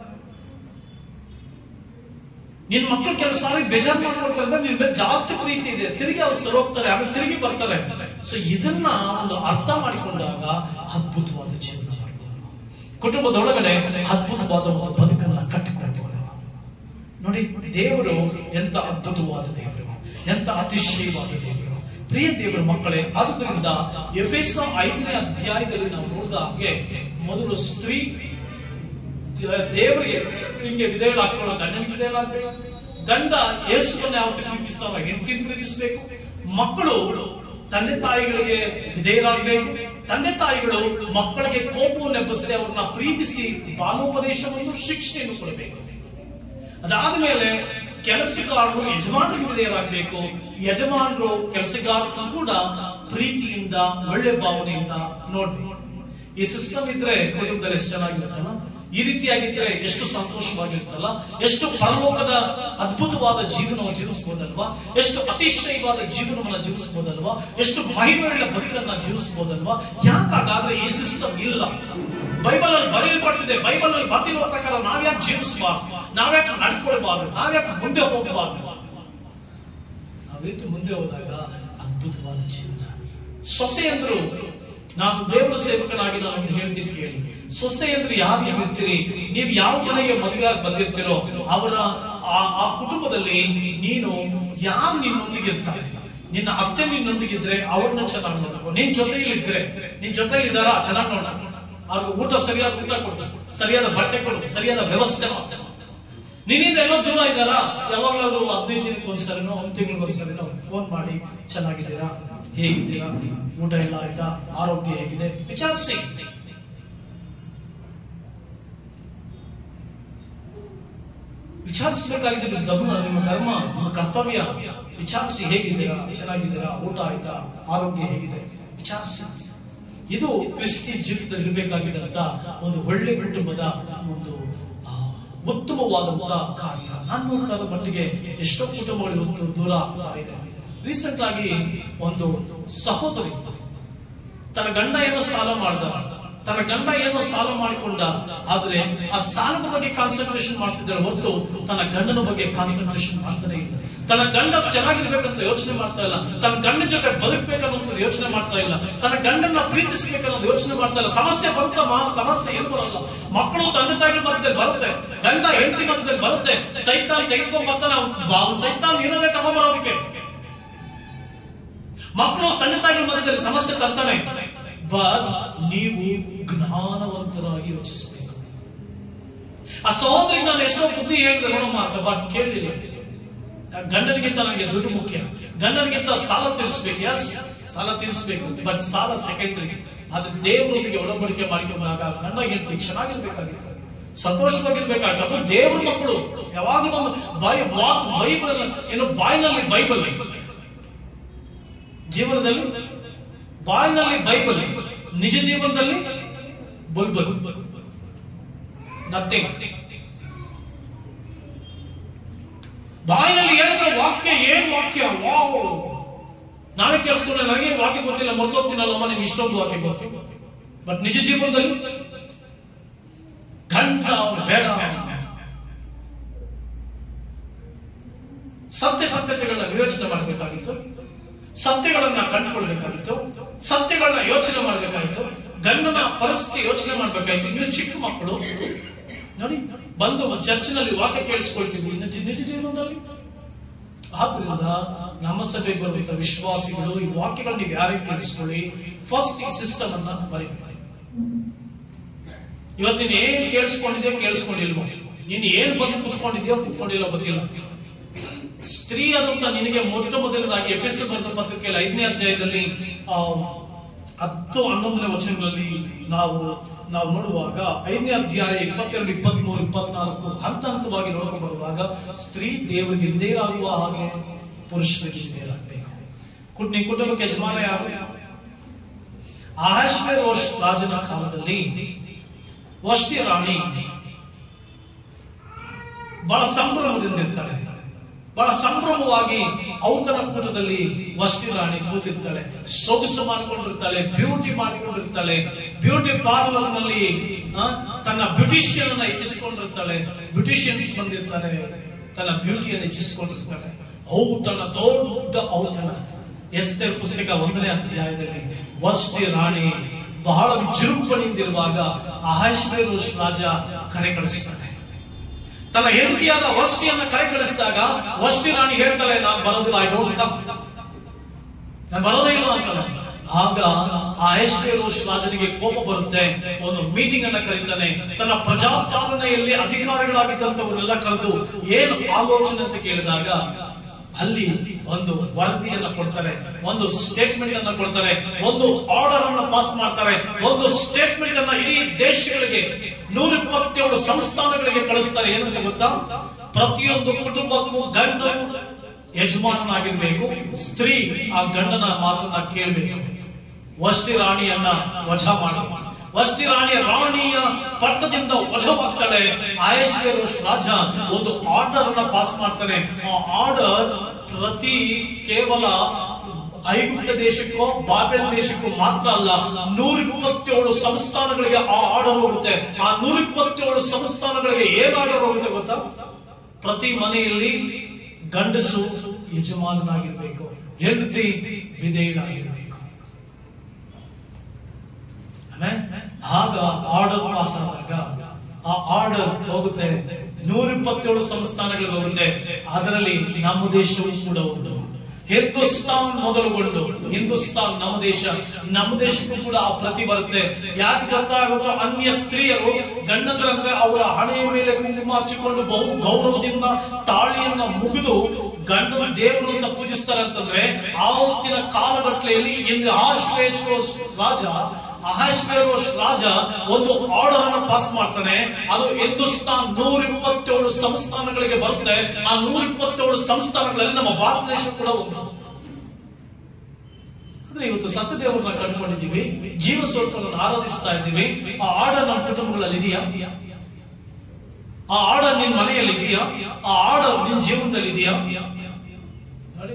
ನಿನ್ ಮಕ್ಕಳು ಕೆಲವು ಸಾರಿ ಬೇಜಾರು ಮಾಡ್ಕೊಳ್ತಾರೆ ಅಂದ್ರೆ ನಿನ್ ಮೇಲೆ ಜಾಸ್ತಿ ಪ್ರೀತಿ ಇದೆ ತಿರುಗಿ ಅವ್ರು ಸರೋಗ್ತಾರೆ ಆಮೇಲೆ ತಿರುಗಿ ಬರ್ತಾರೆ ಸೊ ಇದನ್ನ ಒಂದು ಅರ್ಥ ಮಾಡಿಕೊಂಡಾಗ ಅದ್ಭುತವಾದ ಜೀವನ ಮಾಡ್ಬೋದು. ಕುಟುಂಬದೊಳಗಡೆ ಅದ್ಭುತವಾದ ಒಂದು ಬದುಕನ್ನ ಕಟ್ಟಿಕೊಳ್ಬಹುದು ನೋಡಿ ದೇವರು ಎಂತ ಅದ್ಭುತವಾದ ದೇವರು ಎಂತ ಅತಿಶಯವಾದ ದೇವರು ಪ್ರಿಯ ದೇವರ ಮಕ್ಕಳೇ ಆದುದರಿಂದ ಎಫೆಸ ಐದನೇ ಅಧ್ಯಾಯದಲ್ಲಿ ನಾವು ನೋಡಿದ ಹಾಗೆ ಮೊದಲು ಸ್ತ್ರೀ ದೇ- ದೇವರಿಗೆ ಹಿಂಗೆ ವಿಧೇಯಗಳಾಗ್ಕೊಳ್ಳೋ ಗಂಡನಿಗೆ ವಿಧೇಯಗಳಾಗ್ಬೇಕು ಗಂಡ ಯೇಸುವನ್ನ ಯಾವ ಪ್ರೀತಿಸ್ತಾವ ಹೆಂಡತಿನ ಪ್ರೀತಿಸ್ಬೇಕು ಮಕ್ಕಳು ತಂದೆ ತಾಯಿಗಳಿಗೆ ವಿಧೇಯರಾಗಬೇಕು ತಂದೆ ತಾಯಿಗಳು ಮಕ್ಕಳಿಗೆ ಕೋಪವನ್ನು ಎಬ್ಬಿಸದೆ ಅವ್ರನ್ನ ಪ್ರೀತಿಸಿ ಬಾಲೋಪದೇಶವನ್ನು ಶಿಕ್ಷೆಯನ್ನು ಕೊಡಬೇಕು ಅದಾದ್ಮೇಲೆ ಕೆಲಸಗಾರರು ಯಜಮಾನರಿಗೆ ವಿಧೇಯರಾಗಬೇಕು ಯಜಮಾನರು ಕೆಲಸಗಾರರು ಕೂಡ ಪ್ರೀತಿಯಿಂದ ಒಳ್ಳೆ ಭಾವನೆಯಿಂದ ನೋಡ್ಬೇಕು ಈ ಸಿಸ್ಟಮ್ ಇದ್ರೆ ಕುಟುಂಬದಲ್ಲಿ ಎಷ್ಟು ಚೆನ್ನಾಗಿರುತ್ತಲ್ಲ ಈ ರೀತಿಯಾಗಿದ್ರೆ ಎಷ್ಟು ಸಂತೋಷವಾಗಿರುತ್ತಲ್ಲ ಎಷ್ಟು ಪರಲೋಕದ ಅದ್ಭುತವಾದ ಜೀವನವನ್ನು ಜೀವಿಸಬಹುದಲ್ವಾ ಎಷ್ಟು ಅತಿಶಯವಾದ ಜೀವನವನ್ನ ಜೀವಿಸಬಹುದಲ್ವಾ ಎಷ್ಟು ಮಹಿಮೆಯುಳ್ಳ ಬದುಕನ್ನ ಜೀವಿಸಬಹುದಲ್ವಾ ಯಾಕಾಗಾದ್ರೆ ಈ ಸಿಸ್ಟಮ್ ಇಲ್ಲ ಬೈಬಲ್ ಅಲ್ಲಿ ಬರೆಯಲ್ಪಟ್ಟಿದೆ ಬೈಬಲ್ ಅಲ್ಲಿ ಬರ್ತಿರೋ ಪ್ರಕಾರ ನಾವ್ಯಾಕೆ ಜೀವಿಸಬಾರ್ದು ನಾವ್ಯಾಕೆ ನಡ್ಕೊಳ್ಬಾರ್ದು ನಾವ್ಯಾಕೆ ಮುಂದೆ ಹೋಗಬಾರ್ದು ನಾವು ರೀತಿ ಮುಂದೆ ಹೋದಾಗ ಅದ್ಭುತವಾದ ಜೀವನ ಸೊಸೆ ಅಂದ್ರು ನಾನು ದೇವರ ಸೇವಕನಾಗಿ ನಾನು ಒಂದು ಹೇಳ್ತೀನಿ ಕೇಳಿ ಸೊಸೆ ಅಂದ್ರೆ ಯಾರು ನೀವು ಇರ್ತೀರಿ ನೀವು ಯಾವ ಮನೆಗೆ ಮದುವೆ ಆಗಿ ಬಂದಿರ್ತೀರೋ ಅವರ ಆ- ಆ ಕುಟುಂಬದಲ್ಲಿ ನೀನು ಯಾರು ನಿನ್ನೊಂದಿಗೆ ಇರ್ತಾರೆ ನಿನ್ನ ಅತ್ತೆ ನಿನ್ನೊಂದಿಗಿದ್ರೆ ಅವ್ರನ್ನ ಚೆನ್ನಾಗಿ ನೋಡ್ಕೊ ನಿನ್ ಜೊತೆಯಲ್ಲಿ ಇದ್ರೆ ನಿನ್ ಜೊತೆಯಲ್ಲಿ ಇದ್ದಾರ ಚೆನ್ನಾಗಿ ನೋಡ ಅವ್ರಿಗೆ ಊಟ ಸರಿಯಾದ ಊಟ ಕೊಡು ಸರಿಯಾದ ಬಟ್ಟೆ ಕೊಡು ಸರಿಯಾದ ವ್ಯವಸ್ಥೆ ಮಾಡು. ನಿನ್ನಿಂದ ಎಲ್ಲೋ ದೂರ ಇದ್ದಾರಾ ಯಾವಾಗಲಾದ್ರು ಹದಿನೈದು ದಿನಕ್ಕೆ ಒಂದ್ಸರಿನೋ ಒಂದು ತಿಂಗಳಿಗೆ ಒಂದ್ಸರಿನೋ ಫೋನ್ ಮಾಡಿ ಚೆನ್ನಾಗಿದ್ದೀರಾ ಹೇಗಿದ್ದೀರಾ ಊಟ ಎಲ್ಲ ಆಯ್ತಾ ಆರೋಗ್ಯ ಹೇಗಿದೆ ವಿಚಾರಿಸಿ ವಿಚಾರಿಸಬೇಕಾಗಿದೆ ನಿಮ್ಮ ಧರ್ಮ ನಿಮ್ಮ ಧರ್ಮ ನಿಮ್ಮ ಕರ್ತವ್ಯ ವಿಚಾರಿಸಿ ಹೇಗಿದ್ದೀರಾ ಚೆನ್ನಾಗಿದ್ದೀರಾ ಊಟ ಆಯ್ತಾ ಆರೋಗ್ಯ ಹೇಗಿದೆ ವಿಚಾರಿಸಿ ಇದು ಕ್ರಿಸ್ತಿ ಜೀವಿತದಲ್ಲಿ ಇರಬೇಕಾಗಿದ್ದಂತ ಒಂದು ಒಳ್ಳೆ ಕುಟುಂಬದ ಒಂದು ಆ, ಉತ್ತಮವಾದಂತ ಕಾರ್ಯ ನಾನು ನೋಡ್ತಾ ಇರೋ ಮಟ್ಟಿಗೆ ಎಷ್ಟೋ ಕುಟುಂಬಗಳು ಇವತ್ತು ದೂರ ಆಗ್ತಾ ಇದೆ ರೀಸೆಂಟ್ ಆಗಿ ಒಂದು ಸಹೋದರಿ ತನ್ನ ಗಂಡ ಏನೋ ಸಾಲ ಮಾಡ್ದ ತನ್ನ ಗಂಡ ಏನೋ ಸಾಲ ಮಾಡಿಕೊಂಡ ಆದ್ರೆ ಆ ಸಾಲದ ಬಗ್ಗೆ ಕಾನ್ಸಂಟ್ರೇಷನ್ ಮಾಡ್ತಿದ್ದಾಳೆ ಹೊರತು ತನ್ನ ಗಂಡನ ಬಗ್ಗೆ ಕಾನ್ಸಂಟ್ರೇಷನ್ ಮಾಡ್ತಾನೆ ಇಲ್ಲ ತನ್ನ ಗಂಡ ಚೆನ್ನಾಗಿರ್ಬೇಕಂತ ಯೋಚನೆ ಮಾಡ್ತಾ ಇಲ್ಲ ತನ್ನ ಗಂಡನ ಜೊತೆ ಬದುಕ್ಬೇಕನ್ನೋದು ಯೋಚನೆ ಮಾಡ್ತಾ ಇಲ್ಲ ತನ್ನ ಗಂಡನ ಪ್ರೀತಿಸ್ಬೇಕನ್ನೋದು ಯೋಚನೆ ಮಾಡ್ತಾ ಇಲ್ಲ ಸಮಸ್ಯೆ ಬರುತ್ತಮ್ಮ ಸಮಸ್ಯೆ ಏನು ಬರಲ್ಲ ಮಕ್ಕಳು ತಂದೆ ತಾಯಿಗಳ ಮಧ್ಯದಲ್ಲಿ ಬರುತ್ತೆ ಗಂಡ ಹೆಂಡತಿ ಮಧ್ಯದಲ್ಲಿ ಬರುತ್ತೆ ಸೈತಾನ್ ತೆಗೆದುಕೊಂಡ್ ಬರ್ತಾನೆ ಅವ್ನು ಸೈತಾನ್ ಇರೋದೇ ಬರೋದಕ್ಕೆ ಮಕ್ಕಳು ತಂದೆ ತಾಯಿಗಳ ಮಧ್ಯದಲ್ಲಿ ಸಮಸ್ಯೆ ತರ್ತಾನೆ ಬಟ್ ನೀವು ಜ್ಞಾನವಂತರಾಗಿ ಯೋಚಿಸಬೇಕು ಆ ಸಹೋದರಿಗೆ ನಾನು ಎಷ್ಟೋ ಬುದ್ಧಿ ಹೇಳಿದೆ ನೋಡಮ್ಮ ಅಂತ ಬಟ್ ಕೇಳಲಿಲ್ಲ ಗಂಡನಿಗಿಂತ ನನಗೆ ದುಡ್ಡು ಮುಖ್ಯ ಗಂಡನಿಗಿಂತ ಸಾಲ ತೀರಿಸ್ಬೇಕು ಎಸ್ ಸಾಲ ತೀರಿಸ್ಬೇಕು ಬಟ್ ಸಾಲ ಸೆಕೆಂಡರಿ ಆದ್ರೆ ದೇವರೊಂದಿಗೆ ಒಡಂಬಡಿಕೆ ಮಾಡಿಕೊಂಡಾಗ ಗಂಡ ಹೆಂಡತಿ ಚೆನ್ನಾಗಿರ್ಬೇಕಾಗಿತ್ತು ಸಂತೋಷವಾಗಿರ್ಬೇಕಾಗಿತ್ತು ಅದು ದೇವ್ರ ಮಕ್ಕಳು ಯಾವಾಗಲೂ ಒಂದು ಬೈ ವಾಕ್ ಬೈಬಲ್ ಏನು ಬಾಯಿನಲ್ಲಿ ಬೈಬಲ್ ಜೀವನದಲ್ಲಿ ಬಾಯಿನಲ್ಲಿ ಬೈಬಲ್ ನಿಜ ಜೀವನದಲ್ಲಿ ಬುಲ್ಬುಲ್ ನಥಿಂಗ್ ಬಾಯಿನಲ್ಲಿ ಹೇಳಿದ್ರೆ ವಾಕ್ಯ ಏನ್ ವಾಕ್ಯ ವಾವ್ ನಾನೇ ಕೇಳಿಸ್ಕೊಂಡೆ ನನಗೆ ವಾಕ್ಯ ಗೊತ್ತಿಲ್ಲ ಮರ್ತೋಗ್ತೀನಲ್ಲಮ್ಮ ನಿಮ್ಗೆ ಇಷ್ಟೊಂದು ವಾಕ್ಯ ಗೊತ್ತು ಬಟ್ ನಿಜ ಜೀವನದಲ್ಲಿ ಗಂಡ ಗಂಡ ಅವನು ಬೇಡ ಸತ್ಯ ಸತ್ಯತೆಗಳನ್ನ ವಿವೇಚನೆ ಮಾಡಬೇಕಾಗಿತ್ತು ಸತ್ಯಗಳನ್ನ ಕಂಡುಕೊಳ್ಬೇಕಾಗಿತ್ತು ಸತ್ಯಗಳನ್ನ ಯೋಚನೆ ಮಾಡಬೇಕಾಗಿತ್ತು ಗಂಡನ ಪರಿಸ್ಥಿತಿ ಯೋಚನೆ ಮಾಡಬೇಕಾಗಿತ್ತು ಇನ್ನು ಚಿಕ್ಕ ಮಕ್ಕಳು ನೋಡಿ ಬಂದು ಚರ್ಚಿನಲ್ಲಿ ವಾಕ್ಯ ಕೇಳಿಸ್ಕೊಳ್ತೀವಿ ಇನ್ನು ಜಿ- ನಿಜ ಜೀವನದಲ್ಲಿ ಆದ್ರಿಂದ ನಮ್ಮ ಸಭೆಗೆ ಬರುವಂತ ವಿಶ್ವಾಸಿಗಳು ಈ ವಾಕ್ಯಗಳನ್ನ ನೀವು ಯಾರಿಗೆ ಕೇಳಿಸ್ಕೊಳ್ಳಿ ಫಸ್ಟ್ ಈ ಸಿಸ್ಟಮ್ ಅನ್ನ ಬರೀಬೇಕು ಇವತ್ತಿನ ಏನ್ ಕೇಳಿಸ್ಕೊಂಡಿದ್ಯೋ ಕೇಳಿಸ್ಕೊಂಡಿಲ್ವೋ ನೀನು ಏನ್ ಬಂದು ಕುತ್ಕೊಂಡಿದ್ಯೋ ಕುತ್ಕೊಂಡಿಲ್ಲ ಗೊತ್ತಿಲ್ಲ ಸ್ತ್ರೀ ಆದಂತ ನಿನಗೆ ಮೊಟ್ಟ ಮೊದಲನಾಗಿ ಎಫ್ ಎಸ್ ಬರೆದ ಪತ್ರಿಕೆಯಲ್ಲಿ ಐದನೇ ಅಧ್ಯಾಯದಲ್ಲಿ ಆ, ಹತ್ತು ಹನ್ನೊಂದನೇ ವಚನಗಳಲ್ಲಿ ನಾವು ನಾವು ನೋಡುವಾಗ ಐದನೇ ಅಧ್ಯಾಯ ಇಪ್ಪತ್ತೆರಡು ಇಪ್ಪತ್ಮೂರು ಇಪ್ಪತ್ನಾಲ್ಕು ಹಂತ ಹಂತವಾಗಿ ನೋಡ್ಕೊಂಡು ಬರುವಾಗ ಸ್ತ್ರೀ ದೇವರಿಗೆ ವಿಧೇಯರಾಗುವ ಹಾಗೆ ಪುರುಷರಿಗೆ ವಿಧೇಯರಾಗಬೇಕು ಕುಟ್ ನಿನ್ ಕುಟುಂಬಕ್ಕೆ ಯಜಮಾನ ಯಾರು ಆಹಾಶ್ವೇರೋಷ್ ರಾಜನ ಕಾಲದಲ್ಲಿ ವಷ್ಟಿ ರಾಣಿ ಬಹಳ ಸಂಭ್ರಮದಿಂದ ಇರ್ತಾಳೆ ಬಹಳ ಸಂಭ್ರಮವಾಗಿ ಔತಣ ಕೂಟದಲ್ಲಿ ವಷ್ಟಿ ರಾಣಿ ಕೂತಿರ್ತಾಳೆ ಸೊಗಸು ಮಾಡ್ಕೊಂಡಿರ್ತಾಳೆ ಬ್ಯೂಟಿ ಮಾಡ್ಕೊಂಡಿರ್ತಾಳೆ ಬ್ಯೂಟಿ ಪಾರ್ಲರ್ ನಲ್ಲಿ ಆ, ತನ್ನ ಬ್ಯೂಟಿಷಿಯನ್ ಅನ್ನ ಹೆಚ್ಚಿಸ್ಕೊಂಡಿರ್ತಾಳೆ ಬ್ಯೂಟಿಷಿಯನ್ಸ್ ಬಂದಿರ್ತಾರೆ ತನ್ನ ಬ್ಯೂಟಿಯನ್ನು ಹೆಚ್ಚಿಸ್ಕೊಂಡಿರ್ತಾಳೆ ಔತಣ ದೊಡ್ಡ ಔತಣ ಎಸ್ತೇರ್ ಪುಸ್ತಕ ಒಂದನೇ ಅಧ್ಯಾಯದಲ್ಲಿ ವಷ್ಟಿ ರಾಣಿ ಬಹಳ ವಿಜೃಂಭಣೆಯಿಂದಿರುವಾಗ ಅಹಾಶ್ವೇರೋಷ್ ರಾಜ ಕರೆ ಕಳಿಸ್ತಾನೆ ತನ್ನ ಹೆಂಡತಿಯಾದ ವಷ್ಟಿಯನ್ನ ಕರೆ ಕಳಿಸಿದಾಗ ವಷ್ಟಿ ರಾಣಿ ಹೇಳ್ತಾಳೆ ನಾನು ಬರೋದಿಲ್ಲ ಐ ಡೋಂಟ್ ಕಮ್ ನಾನು ಬರೋದೇ ಇಲ್ಲ ಅಂತಾಳೆ ಆಗ ಆ ಐಶ್ವರ್ಯೋಷ್ ರಾಜನಿಗೆ ಕೋಪ ಬರುತ್ತೆ ಒಂದು ಮೀಟಿಂಗ್ ಅನ್ನ ಕರೀತಾನೆ ತನ್ನ ಪ್ರಜಾಪಾಲನೆಯಲ್ಲಿ ಅಧಿಕಾರಿಗಳಾಗಿದ್ದಂತವರೆಲ್ಲ ಕರೆದು ಏನು ಆಲೋಚನೆ ಅಂತ ಕೇಳಿದಾಗ ಅಲ್ಲಿ ಒಂದು ವರದಿಯನ್ನ ಕೊಡ್ತಾರೆ ಒಂದು ಸ್ಟೇಟ್ಮೆಂಟ್ ಅನ್ನ ಕೊಡ್ತಾರೆ ಒಂದು ಆರ್ಡರ್ ಅನ್ನ ಪಾಸ್ ಮಾಡ್ತಾರೆ ಒಂದು ಸ್ಟೇಟ್ಮೆಂಟ್ ಅನ್ನ ಇಡೀ ದೇಶಗಳಿಗೆ ನೂರ ಇಪ್ಪತ್ತೇಳು ಸಂಸ್ಥಾನಗಳಿಗೆ ಕಳಿಸ್ತಾರೆ ಏನಂತ ಗೊತ್ತಾ ಪ್ರತಿಯೊಂದು ಕುಟುಂಬಕ್ಕೂ ಗಂಡ ಯಜಮಾನನಾಗಿರ್ಬೇಕು ಸ್ತ್ರೀ ಆ ಗಂಡನ ಮಾತನ್ನ ಕೇಳಬೇಕು ವಷ್ಟಿ ರಾಣಿಯನ್ನ ವಜಾ ಮಾಡಬೇಕು ವಷ್ಟಿ ರಾಣಿಯ ರಾಣಿಯ ಪಟ್ಟದಿಂದ ವಜವಾಗ್ತಾಳೆ ಆಯಶ್ವರೋಷ್ ರಾಜ ಒಂದು ಆರ್ಡರ್ ಅನ್ನ ಪಾಸ್ ಮಾಡ್ತಾನೆ ಆ ಆರ್ಡರ್ ಪ್ರತಿ ಕೇವಲ ಐಗುಪ್ತ ದೇಶಕ್ಕೋ ಬಾಬೆಲ್ ದೇಶಕ್ಕೂ ಮಾತ್ರ ಅಲ್ಲ ನೂರ ಇಪ್ಪತ್ತೇಳು ಸಂಸ್ಥಾನಗಳಿಗೆ ಆ ಆರ್ಡರ್ ಹೋಗುತ್ತೆ ಆ ನೂರ ಇಪ್ಪತ್ತೇಳು ಸಂಸ್ಥಾನಗಳಿಗೆ ಏನ್ ಆರ್ಡರ್ ಹೋಗುತ್ತೆ ಗೊತ್ತಾ ಪ್ರತಿ ಮನೆಯಲ್ಲಿ ಗಂಡಸು ಯಜಮಾನನಾಗಿರ್ಬೇಕು ಹೆಂಡತಿ ವಿಧೇಯನಾಗಿರ್ಬೇಕು ಆಮೇಲೆ ಆಗ ಆರ್ಡರ್ ಪಾಸ್ ಆದಾಗ ಆ ಆರ್ಡರ್ ಹೋಗುತ್ತೆ ನೂರ ಇಪ್ಪತ್ತೇಳು ಸಂಸ್ಥಾನಗಳಿಗೆ ಹೋಗುತ್ತೆ ಅದರಲ್ಲಿ ನಮ್ಮ ದೇಶವೂ ಕೂಡ ಉಂಟು ಹಿಂದೂಸ್ತಾನ್ ಮೊದಲುಗೊಂಡು ಹಿಂದೂಸ್ತಾನ್ ನಮ್ಮ ದೇಶ ನಮ್ಮ ದೇಶಕ್ಕೂ ಕೂಡ ಆ ಪ್ರತಿ ಬರುತ್ತೆ ಯಾಕೆ ಗೊತ್ತಾಗುತ್ತೋ ಅನ್ಯ ಸ್ತ್ರೀಯರು ಗಂಡಂದ್ರಂದ್ರೆ ಅವರ ಹಣೆಯ ಮೇಲೆ ಕುಂಕುಮ ಹಚ್ಚಿಕೊಂಡು ಬಹು ಗೌರವದಿಂದ ತಾಳಿಯನ್ನ ಮುಗಿದು ಗಂಡನ ದೇವರು ಅಂತ ಪೂಜಿಸ್ತಾರೆ ಅಂತಂದ್ರೆ ಆ ಹೊತ್ತಿನ ಕಾಲಗಟ್ಟಲೆಯಲ್ಲಿ ಎಂದು ಆಶ್ವೇಶ್ವರ ರಾಜ ಅಹಾಶ್ವೇರೋಷ್ ರಾಜ ಒಂದು ಆರ್ಡರ್ ಅನ್ನು ಪಾಸ್ ಮಾಡ್ತಾನೆ ಅದು ಹಿಂದೂಸ್ತಾನ್ ನೂರ ಇಪ್ಪತ್ತೇಳು ಸಂಸ್ಥಾನಗಳಿಗೆ ಬರುತ್ತೆ ಆ ನೂರ ಇಪ್ಪತ್ತೇಳು ಸಂಸ್ಥಾನಗಳಲ್ಲಿ ನಮ್ಮ ಭಾರತ ದೇಶ ಕೂಡ ಒಂದು ಆದ್ರೆ ಇವತ್ತು ಸತ್ಯದೇವರನ್ನ ಕಂಡುಕೊಂಡಿದ್ದೀವಿ ಜೀವ ಸ್ವರೂಪವನ್ನು ಆರಾಧಿಸ್ತಾ ಇದ್ದೀವಿ ಆ ಆರ್ಡರ್ ನಮ್ಮ ಕುಟುಂಬಗಳಲ್ಲಿ ಇದೆಯಾ ಆ ಆರ್ಡರ್ ನಿನ್ ಮನೆಯಲ್ಲಿ ಇದೆಯಾ ಆ ಆರ್ಡರ್ ನಿನ್ ಜೀವನದಲ್ಲಿ ಇದೆಯಾ ನೋಡಿ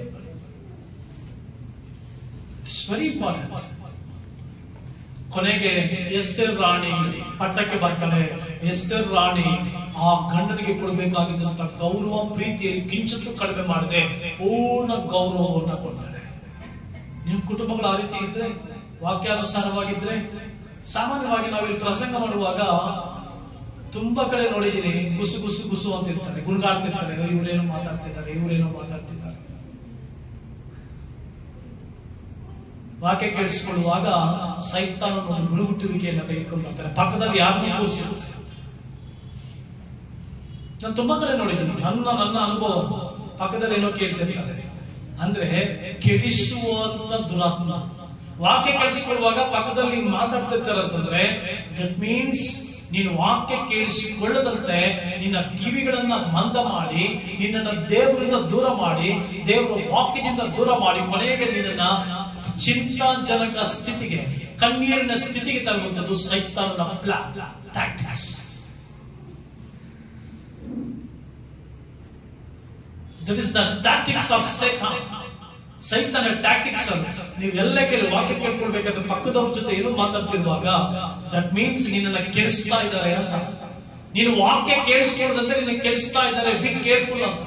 ಇಟ್ಸ್ ವೆರಿ ಇಂಪಾರ್ಟೆಂಟ್ ಕೊನೆಗೆ ಎಸ್ತರ್ ರಾಣಿ ಪಟ್ಟಕ್ಕೆ ಬರ್ತಾಳೆ ಎಸ್ತರ್ ರಾಣಿ ಆ ಗಂಡನಿಗೆ ಕೊಡಬೇಕಾಗಿದ್ದಂತ ಗೌರವ ಪ್ರೀತಿಯಲ್ಲಿ ಕಿಂಚಿತ್ತು ಕಡಿಮೆ ಮಾಡದೆ ಪೂರ್ಣ ಗೌರವವನ್ನ ಕೊಡ್ತಾಳೆ ನಿಮ್ ಕುಟುಂಬಗಳು ಆ ರೀತಿ ಇದ್ರೆ ವಾಕ್ಯಾನುಸಾರವಾಗಿದ್ರೆ ಸಾಮಾನ್ಯವಾಗಿ ನಾವಿಲ್ಲಿ ಪ್ರಸಂಗ ಮಾಡುವಾಗ ತುಂಬಾ ಕಡೆ ನೋಡಿದೀನಿ ಗುಸು ಗುಸು ಗುಸು ಅಂತಿರ್ತಾರೆ ಗುಣಗಾಡ್ತಿರ್ತಾರೆ ಇವರೇನೋ ಮಾತಾಡ್ತಿದ್ದಾರೆ ಇವರೇನೋ ಮಾತಾಡ್ತಿದ್ದಾರೆ ವಾಕ್ಯ ಕೇಳಿಸಿಕೊಳ್ಳುವಾಗ ಸೈತಾನ ಒಂದು ಗುರುಗುಟ್ಟುವಿಕೆಯನ್ನು ತೆಗೆದುಕೊಂಡು ಬರ್ತಾರೆ ಪಕ್ಕದಲ್ಲಿ ಯಾರನ್ನೂ ಕೂರಿಸಿ ನಾನು ತುಂಬಾ ಕಡೆ ನೋಡಿದ್ದೀನಿ ನನ್ನ ನನ್ನ ಅನುಭವ ಪಕ್ಕದಲ್ಲಿ ಏನೋ ಕೇಳ್ತಿರ್ತಾರೆ ಅಂದ್ರೆ ಕೆಡಿಸುವಂತ ದುರಾತ್ಮ ವಾಕ್ಯ ಕೇಳಿಸಿಕೊಳ್ಳುವಾಗ ಪಕ್ಕದಲ್ಲಿ ಹಿಂಗ್ ಮಾತಾಡ್ತಿರ್ತಾರೆ ಅಂತಂದ್ರೆ ದಟ್ ಮೀನ್ಸ್ ನೀನು ವಾಕ್ಯ ಕೇಳಿಸಿಕೊಳ್ಳದಂತೆ ನಿನ್ನ ಕಿವಿಗಳನ್ನ ಮಂದ ಮಾಡಿ ನಿನ್ನನ್ನ ದೇವರಿಂದ ದೂರ ಮಾಡಿ ದೇವರ ವಾಕ್ಯದಿಂದ ದೂರ ಮಾಡಿ ಕೊನೆಗೆ ನಿನ್ನನ್ನ ಚಿಂತಾಜನಕ ಸ್ಥಿತಿಗೆ ಕಣ್ಣೀರಿನ ಸ್ಥಿತಿಗೆ ತರುವಂತದ್ದು ಸೈತಾನನ plan tactics that is the tactics of ಸೈತಾನ್ ಸೈತಾನ ಟ್ಯಾಕ್ಟಿಕ್ಸ್ ಅಂತ ನೀವೆಲ್ಲ ಕೇಳಿ ವಾಕ್ಯ ಕೇಳ್ಕೊಳ್ಬೇಕಾದ್ರೆ ಪಕ್ಕದವ್ರ ಜೊತೆ ಏನೋ ಮಾತಾಡ್ತಿರುವಾಗ ದಟ್ ಮೀನ್ಸ್ ನಿನ್ನನ್ನ ಕೆಡಿಸ್ತಾ ಇದ್ದಾರೆ ಅಂತ ನೀನು ವಾಕ್ಯ ಕೇಳಿಸ್ಕೊಳ್ಳದಂತೆ ನಿನಗೆ ಕೆಡಿಸ್ತಾ ಇದ್ದಾರೆ ಬಿ ಕೇರ್ಫುಲ್ ಅಂತ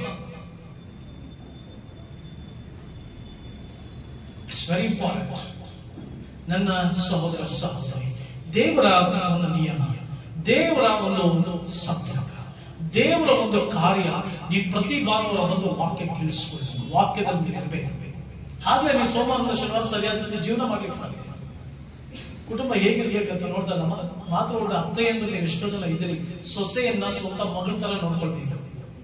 ಇಟ್ಸ್ ವೆರಿ ಇಂಪಾರ್ಟೆಂಟ್ ನನ್ನ ಸಹೋದರ ಸಹೋದರಿ ದೇವರ ಒಂದು ನಿಯಮ ದೇವರ ಒಂದು ಸಂಪರ್ಕ ದೇವರ ಒಂದು ಕಾರ್ಯ ನೀವು ಪ್ರತಿ ಭಾನುವಾರ ಒಂದು ವಾಕ್ಯ ಕೇಳಿಸ್ಕೊಳ್ಬೇಕು ವಾಕ್ಯದಲ್ಲಿ ನೀವು ಇರಬೇಕು ಆದ್ಮೇಲೆ ನೀವು ಸೋಮವಾರದ ಶನಿವಾರ ಸರಿಯಾದ ರೀತಿ ಜೀವನ ಮಾಡ್ಲಿಕ್ಕೆ ಸಾಧ್ಯ ಕುಟುಂಬ ಹೇಗಿರ್ಬೇಕಂತ ನೋಡಿದಾಗ ಮಾತಾಡೋದ ಅತ್ತೆಯನ್ನು ನೀವು ಎಷ್ಟೋ ಜನ ಇದ್ದೀರಿ ಸೊಸೆಯನ್ನ ಸ್ವಂತ ಮಗಳ ತರ ನೋಡ್ಕೊಳ್ಬೇಕು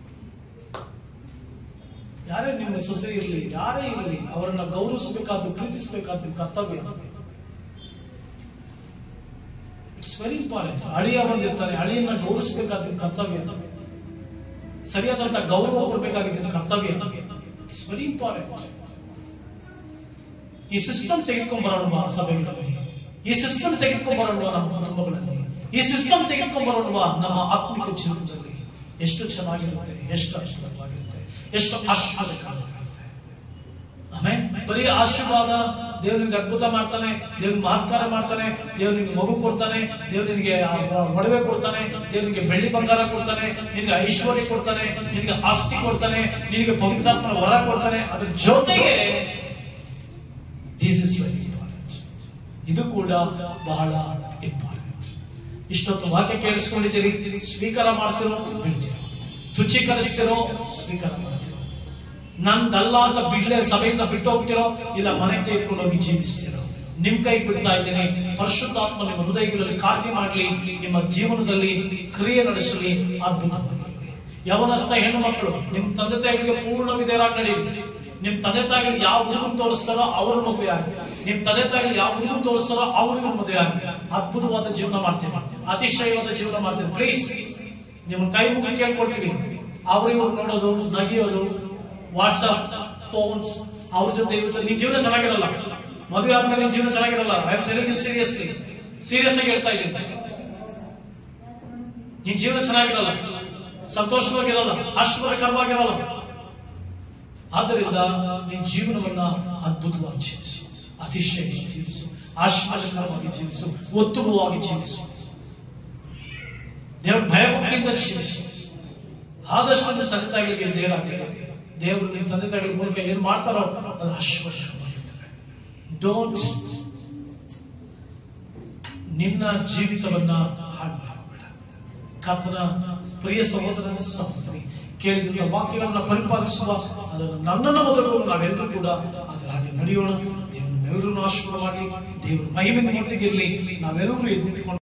ಯಾರೇ ನಿಮ್ಮ ಸೊಸೆ ಇರಲಿ ಯಾರೇ ಇರಲಿ ಅವರನ್ನ ಗೌರವಿಸಬೇಕಾದ್ದು ಪ್ರೀತಿಸಬೇಕಾದ ನಿಮ್ಮ ಕರ್ತವ್ಯ ಇಟ್ಸ್ ವೆರಿ ಇಂಪಾರ್ಟೆಂಟ್ ಅಳಿಯ ಬಂದಿರ್ತಾನೆ ಅಳಿಯನ್ನ ಗೌರವಿಸಬೇಕಾದ ನಿಮ್ಮ ಕರ್ತವ್ಯ ಸರಿಯಾದಂತ ಗೌರವ ಕೊಡಬೇಕಾಗಿದ್ದ ನಿಮ್ಮ ಕರ್ತವ್ಯ ಇಟ್ಸ್ ವೆರಿ ಇಂಪಾರ್ಟೆಂಟ್ ಈ ಸಿಸ್ಟಮ್ ತೆಗೆದುಕೊಂಡ್ಬರೋಣ ಸಭೆಗಳಲ್ಲಿ ಈ ಸಿಸ್ಟಮ್ ತೆಗೆದುಕೊಂಡ್ಬರೋಣ ನಮ್ಮ ಕುಟುಂಬಗಳಲ್ಲಿ ಈ ಸಿಸ್ಟಮ್ ತೆಗೆದುಕೊಂಡ್ಬರೋಣ ನಮ್ಮ ಆತ್ಮಿಕ ಜೀವಿತದಲ್ಲಿ ಎಷ್ಟು ಚೆನ್ನಾಗಿರುತ್ತೆ ಎಷ್ಟು ಅಷ್ಟವಾಗಿರುತ್ತೆ ಎಷ್ಟು ಆಶೀರ್ವಾದಕರವಾಗಿರುತ್ತೆ ಆಮೇಲೆ ಬರೀ ಆಶೀರ್ವಾದ ದೇವ್ರು ನಿನ್ಗೆ ಅದ್ಭುತ ಮಾಡ್ತಾನೆ ದೇವ್ರ ಮಹತ್ಕಾರ ಮಾಡ್ತಾನೆ ದೇವ್ರು ನಿನ್ಗೆ ಮಗು ಕೊಡ್ತಾನೆ ದೇವ್ರು ನಿನಗೆ ಒಡವೆ ಕೊಡ್ತಾನೆ ದೇವ್ರು ನಿನಗೆ ಬೆಳ್ಳಿ ಬಂಗಾರ ಕೊಡ್ತಾನೆ ನಿನಗೆ ಐಶ್ವರ್ಯ ಕೊಡ್ತಾನೆ ನಿನಗೆ ಆಸ್ತಿ ಕೊಡ್ತಾನೆ ನಿನಗೆ ಪವಿತ್ರಾತ್ಮನ ವರ ಕೊಡ್ತಾನೆ ಅದ್ರ ಜೊತೆಗೆ ದಿಸ್ ಇಸ್ ವೆರಿ ಇಂಪಾರ್ಟೆಂಟ್ ಇದು ಕೂಡ ಬಹಳ ಇಂಪಾರ್ಟೆಂಟ್ ಇಷ್ಟೊತ್ತು ವಾಕ್ಯ ಕೇಳಿಸ್ಕೊಂಡಿದ್ದೀರಿ ಸ್ವೀಕಾರ ಮಾಡ್ತಿರೋ ಬಿಡ್ತೀರೋ ತುಚ್ಛೀಕರಿಸ್ತಿರೋ ಸ್ವೀಕಾರ ಮಾಡ್ತಿರೋ ನಂದಲ್ಲ ಅಂತ ಬಿಡ್ಲೆ ಸಭೆಯಿಂದ ಬಿಟ್ಟು ಹೋಗ್ತಿರೋ ಇಲ್ಲ ಮನೆ ತೆಗೆದುಕೊಂಡು ಹೋಗಿ ಜೀವಿಸ್ತಿರೋ ನಿಮ್ ಕೈ ಬಿಡ್ತಾ ಇದ್ದೇನೆ ಪರಿಶುದ್ಧಾತ್ಮ ನಿಮ್ಮ ಹೃದಯಗಳಲ್ಲಿ ಕಾರ್ಯ ಮಾಡಲಿ ನಿಮ್ಮ ಜೀವನದಲ್ಲಿ ಕ್ರಿಯೆ ನಡೆಸಲಿ ಅದ್ಭುತವಾಗಿರಲಿ ಯವನಸ್ಥ ಹೆಣ್ಣು ಮಕ್ಕಳು ನಿಮ್ ತಂದೆ ತಾಯಿಗಳಿಗೆ ಪೂರ್ಣ ವಿಧೇಯರಾಗಿ ನಡೆಯಿರಿ ನಿಮ್ ತಂದೆ ತಾಯಿಗಳು ಯಾವ ಹುಡುಗನ್ ತೋರಿಸ್ತಾರೋ ಅವ್ರ ಮದುವೆ ಆಗಿ ನಿಮ್ ತಂದೆ ತಾಯಿಗಳು ಯಾವ ಹುಡುಗನ್ ತೋರಿಸ್ತಾರೋ ಆ ಹುಡುಗನ ಮದುವೆ ಆಗಿ ಅದ್ಭುತವಾದ ಜೀವನ ಮಾಡ್ತೀನಿ ಅತಿಶಯವಾದ ಜೀವನ ಮಾಡ್ತೀನಿ ಪ್ಲೀಸ್ ನಿಮ್ಮ ಕೈ ಮುಗಿ ಕೇಳ್ಕೊಳ್ತೀವಿ ಅವ್ರು ಇವ್ರು ನೋಡೋದು ನಗಿಯೋದು ವಾಟ್ಸಪ್ ಫೋನ್ಸ್ ಅವ್ರ ಜೊತೆ ಇವ್ರ ಜೊತೆ ನಿನ್ ಜೀವನ ಚೆನ್ನಾಗಿರಲ್ಲ ಮದುವೆ ಆದ್ಮೇಲೆ ನಿನ್ ಜೀವನ ಚೆನ್ನಾಗಿರಲ್ಲ I am telling you seriously serious ಆಗಿ ಹೇಳ್ತಾ ಇದ್ದೀನಿ ನಿನ್ ಜೀವನ ಚೆನ್ನಾಗಿರಲ್ಲ ಸಂತೋಷವಾಗಿರಲ್ಲ ಆಶೀರ್ವಾದಕರವಾಗಿರಲ್ಲ ಆದ್ದರಿಂದ ನಿನ್ನ ಜೀವನವನ್ನ ಅದ್ಭುತವಾಗಿ ಜೀವಿಸು ಅತಿಶಯವಾಗಿ ಜೀವಿಸು ಆಶೀರ್ವಾದಕರವಾಗಿ ಜೀವಿಸು ಉತ್ತಮವಾಗಿ ಜೀವಿಸು ದೇವ್ರ ಭಯಭಕ್ತಿಯಿಂದ ಜೀವಿಸು ಆದಷ್ಟು ನಿಮ್ಮ ತಂದೆ ತಾಯಿಗಳಿಗೆ ದೇವರಾಗಲಿ ದೇವರು ನಿಮ್ಮ ತಂದೆ ತಾಯಿಗಳ ಮೂಲಕ ಏನ್ ಮಾಡ್ತಾರೋ ಅದು ಆಶೀರ್ವಾದವಾಗಿರ್ತದೆ ಡೋಂಟ್ ನಿನ್ನ ಜೀವಿತವನ್ನ ಹಾಳು ಮಾಡ್ಕೋಬೇಡ ಕರ್ತನ ಪ್ರಿಯ ಸಹೋದರನ ಸಹೋದರಿ ಕೇಳಿದಂತ ವಾಕ್ಯಗಳನ್ನ ಪರಿಪಾಲಿಸುವ ಅದನ್ನು ನನ್ನನ್ನು ಮೊದಲು ನಾವೆಲ್ಲರೂ ಕೂಡ ಅದರ ಹಾಗೆ ನಡೆಯೋಣ ದೇವರು ನಾಶೀರ್ವಾದ ಮಾಡಿ ದೇವರು ಮಹಿಮೆ ಒಟ್ಟಿಗಿರಲಿ ನಾವೆಲ್ಲರೂ ಎದ್ದು ನಿಂತ್ಕೊಂಡು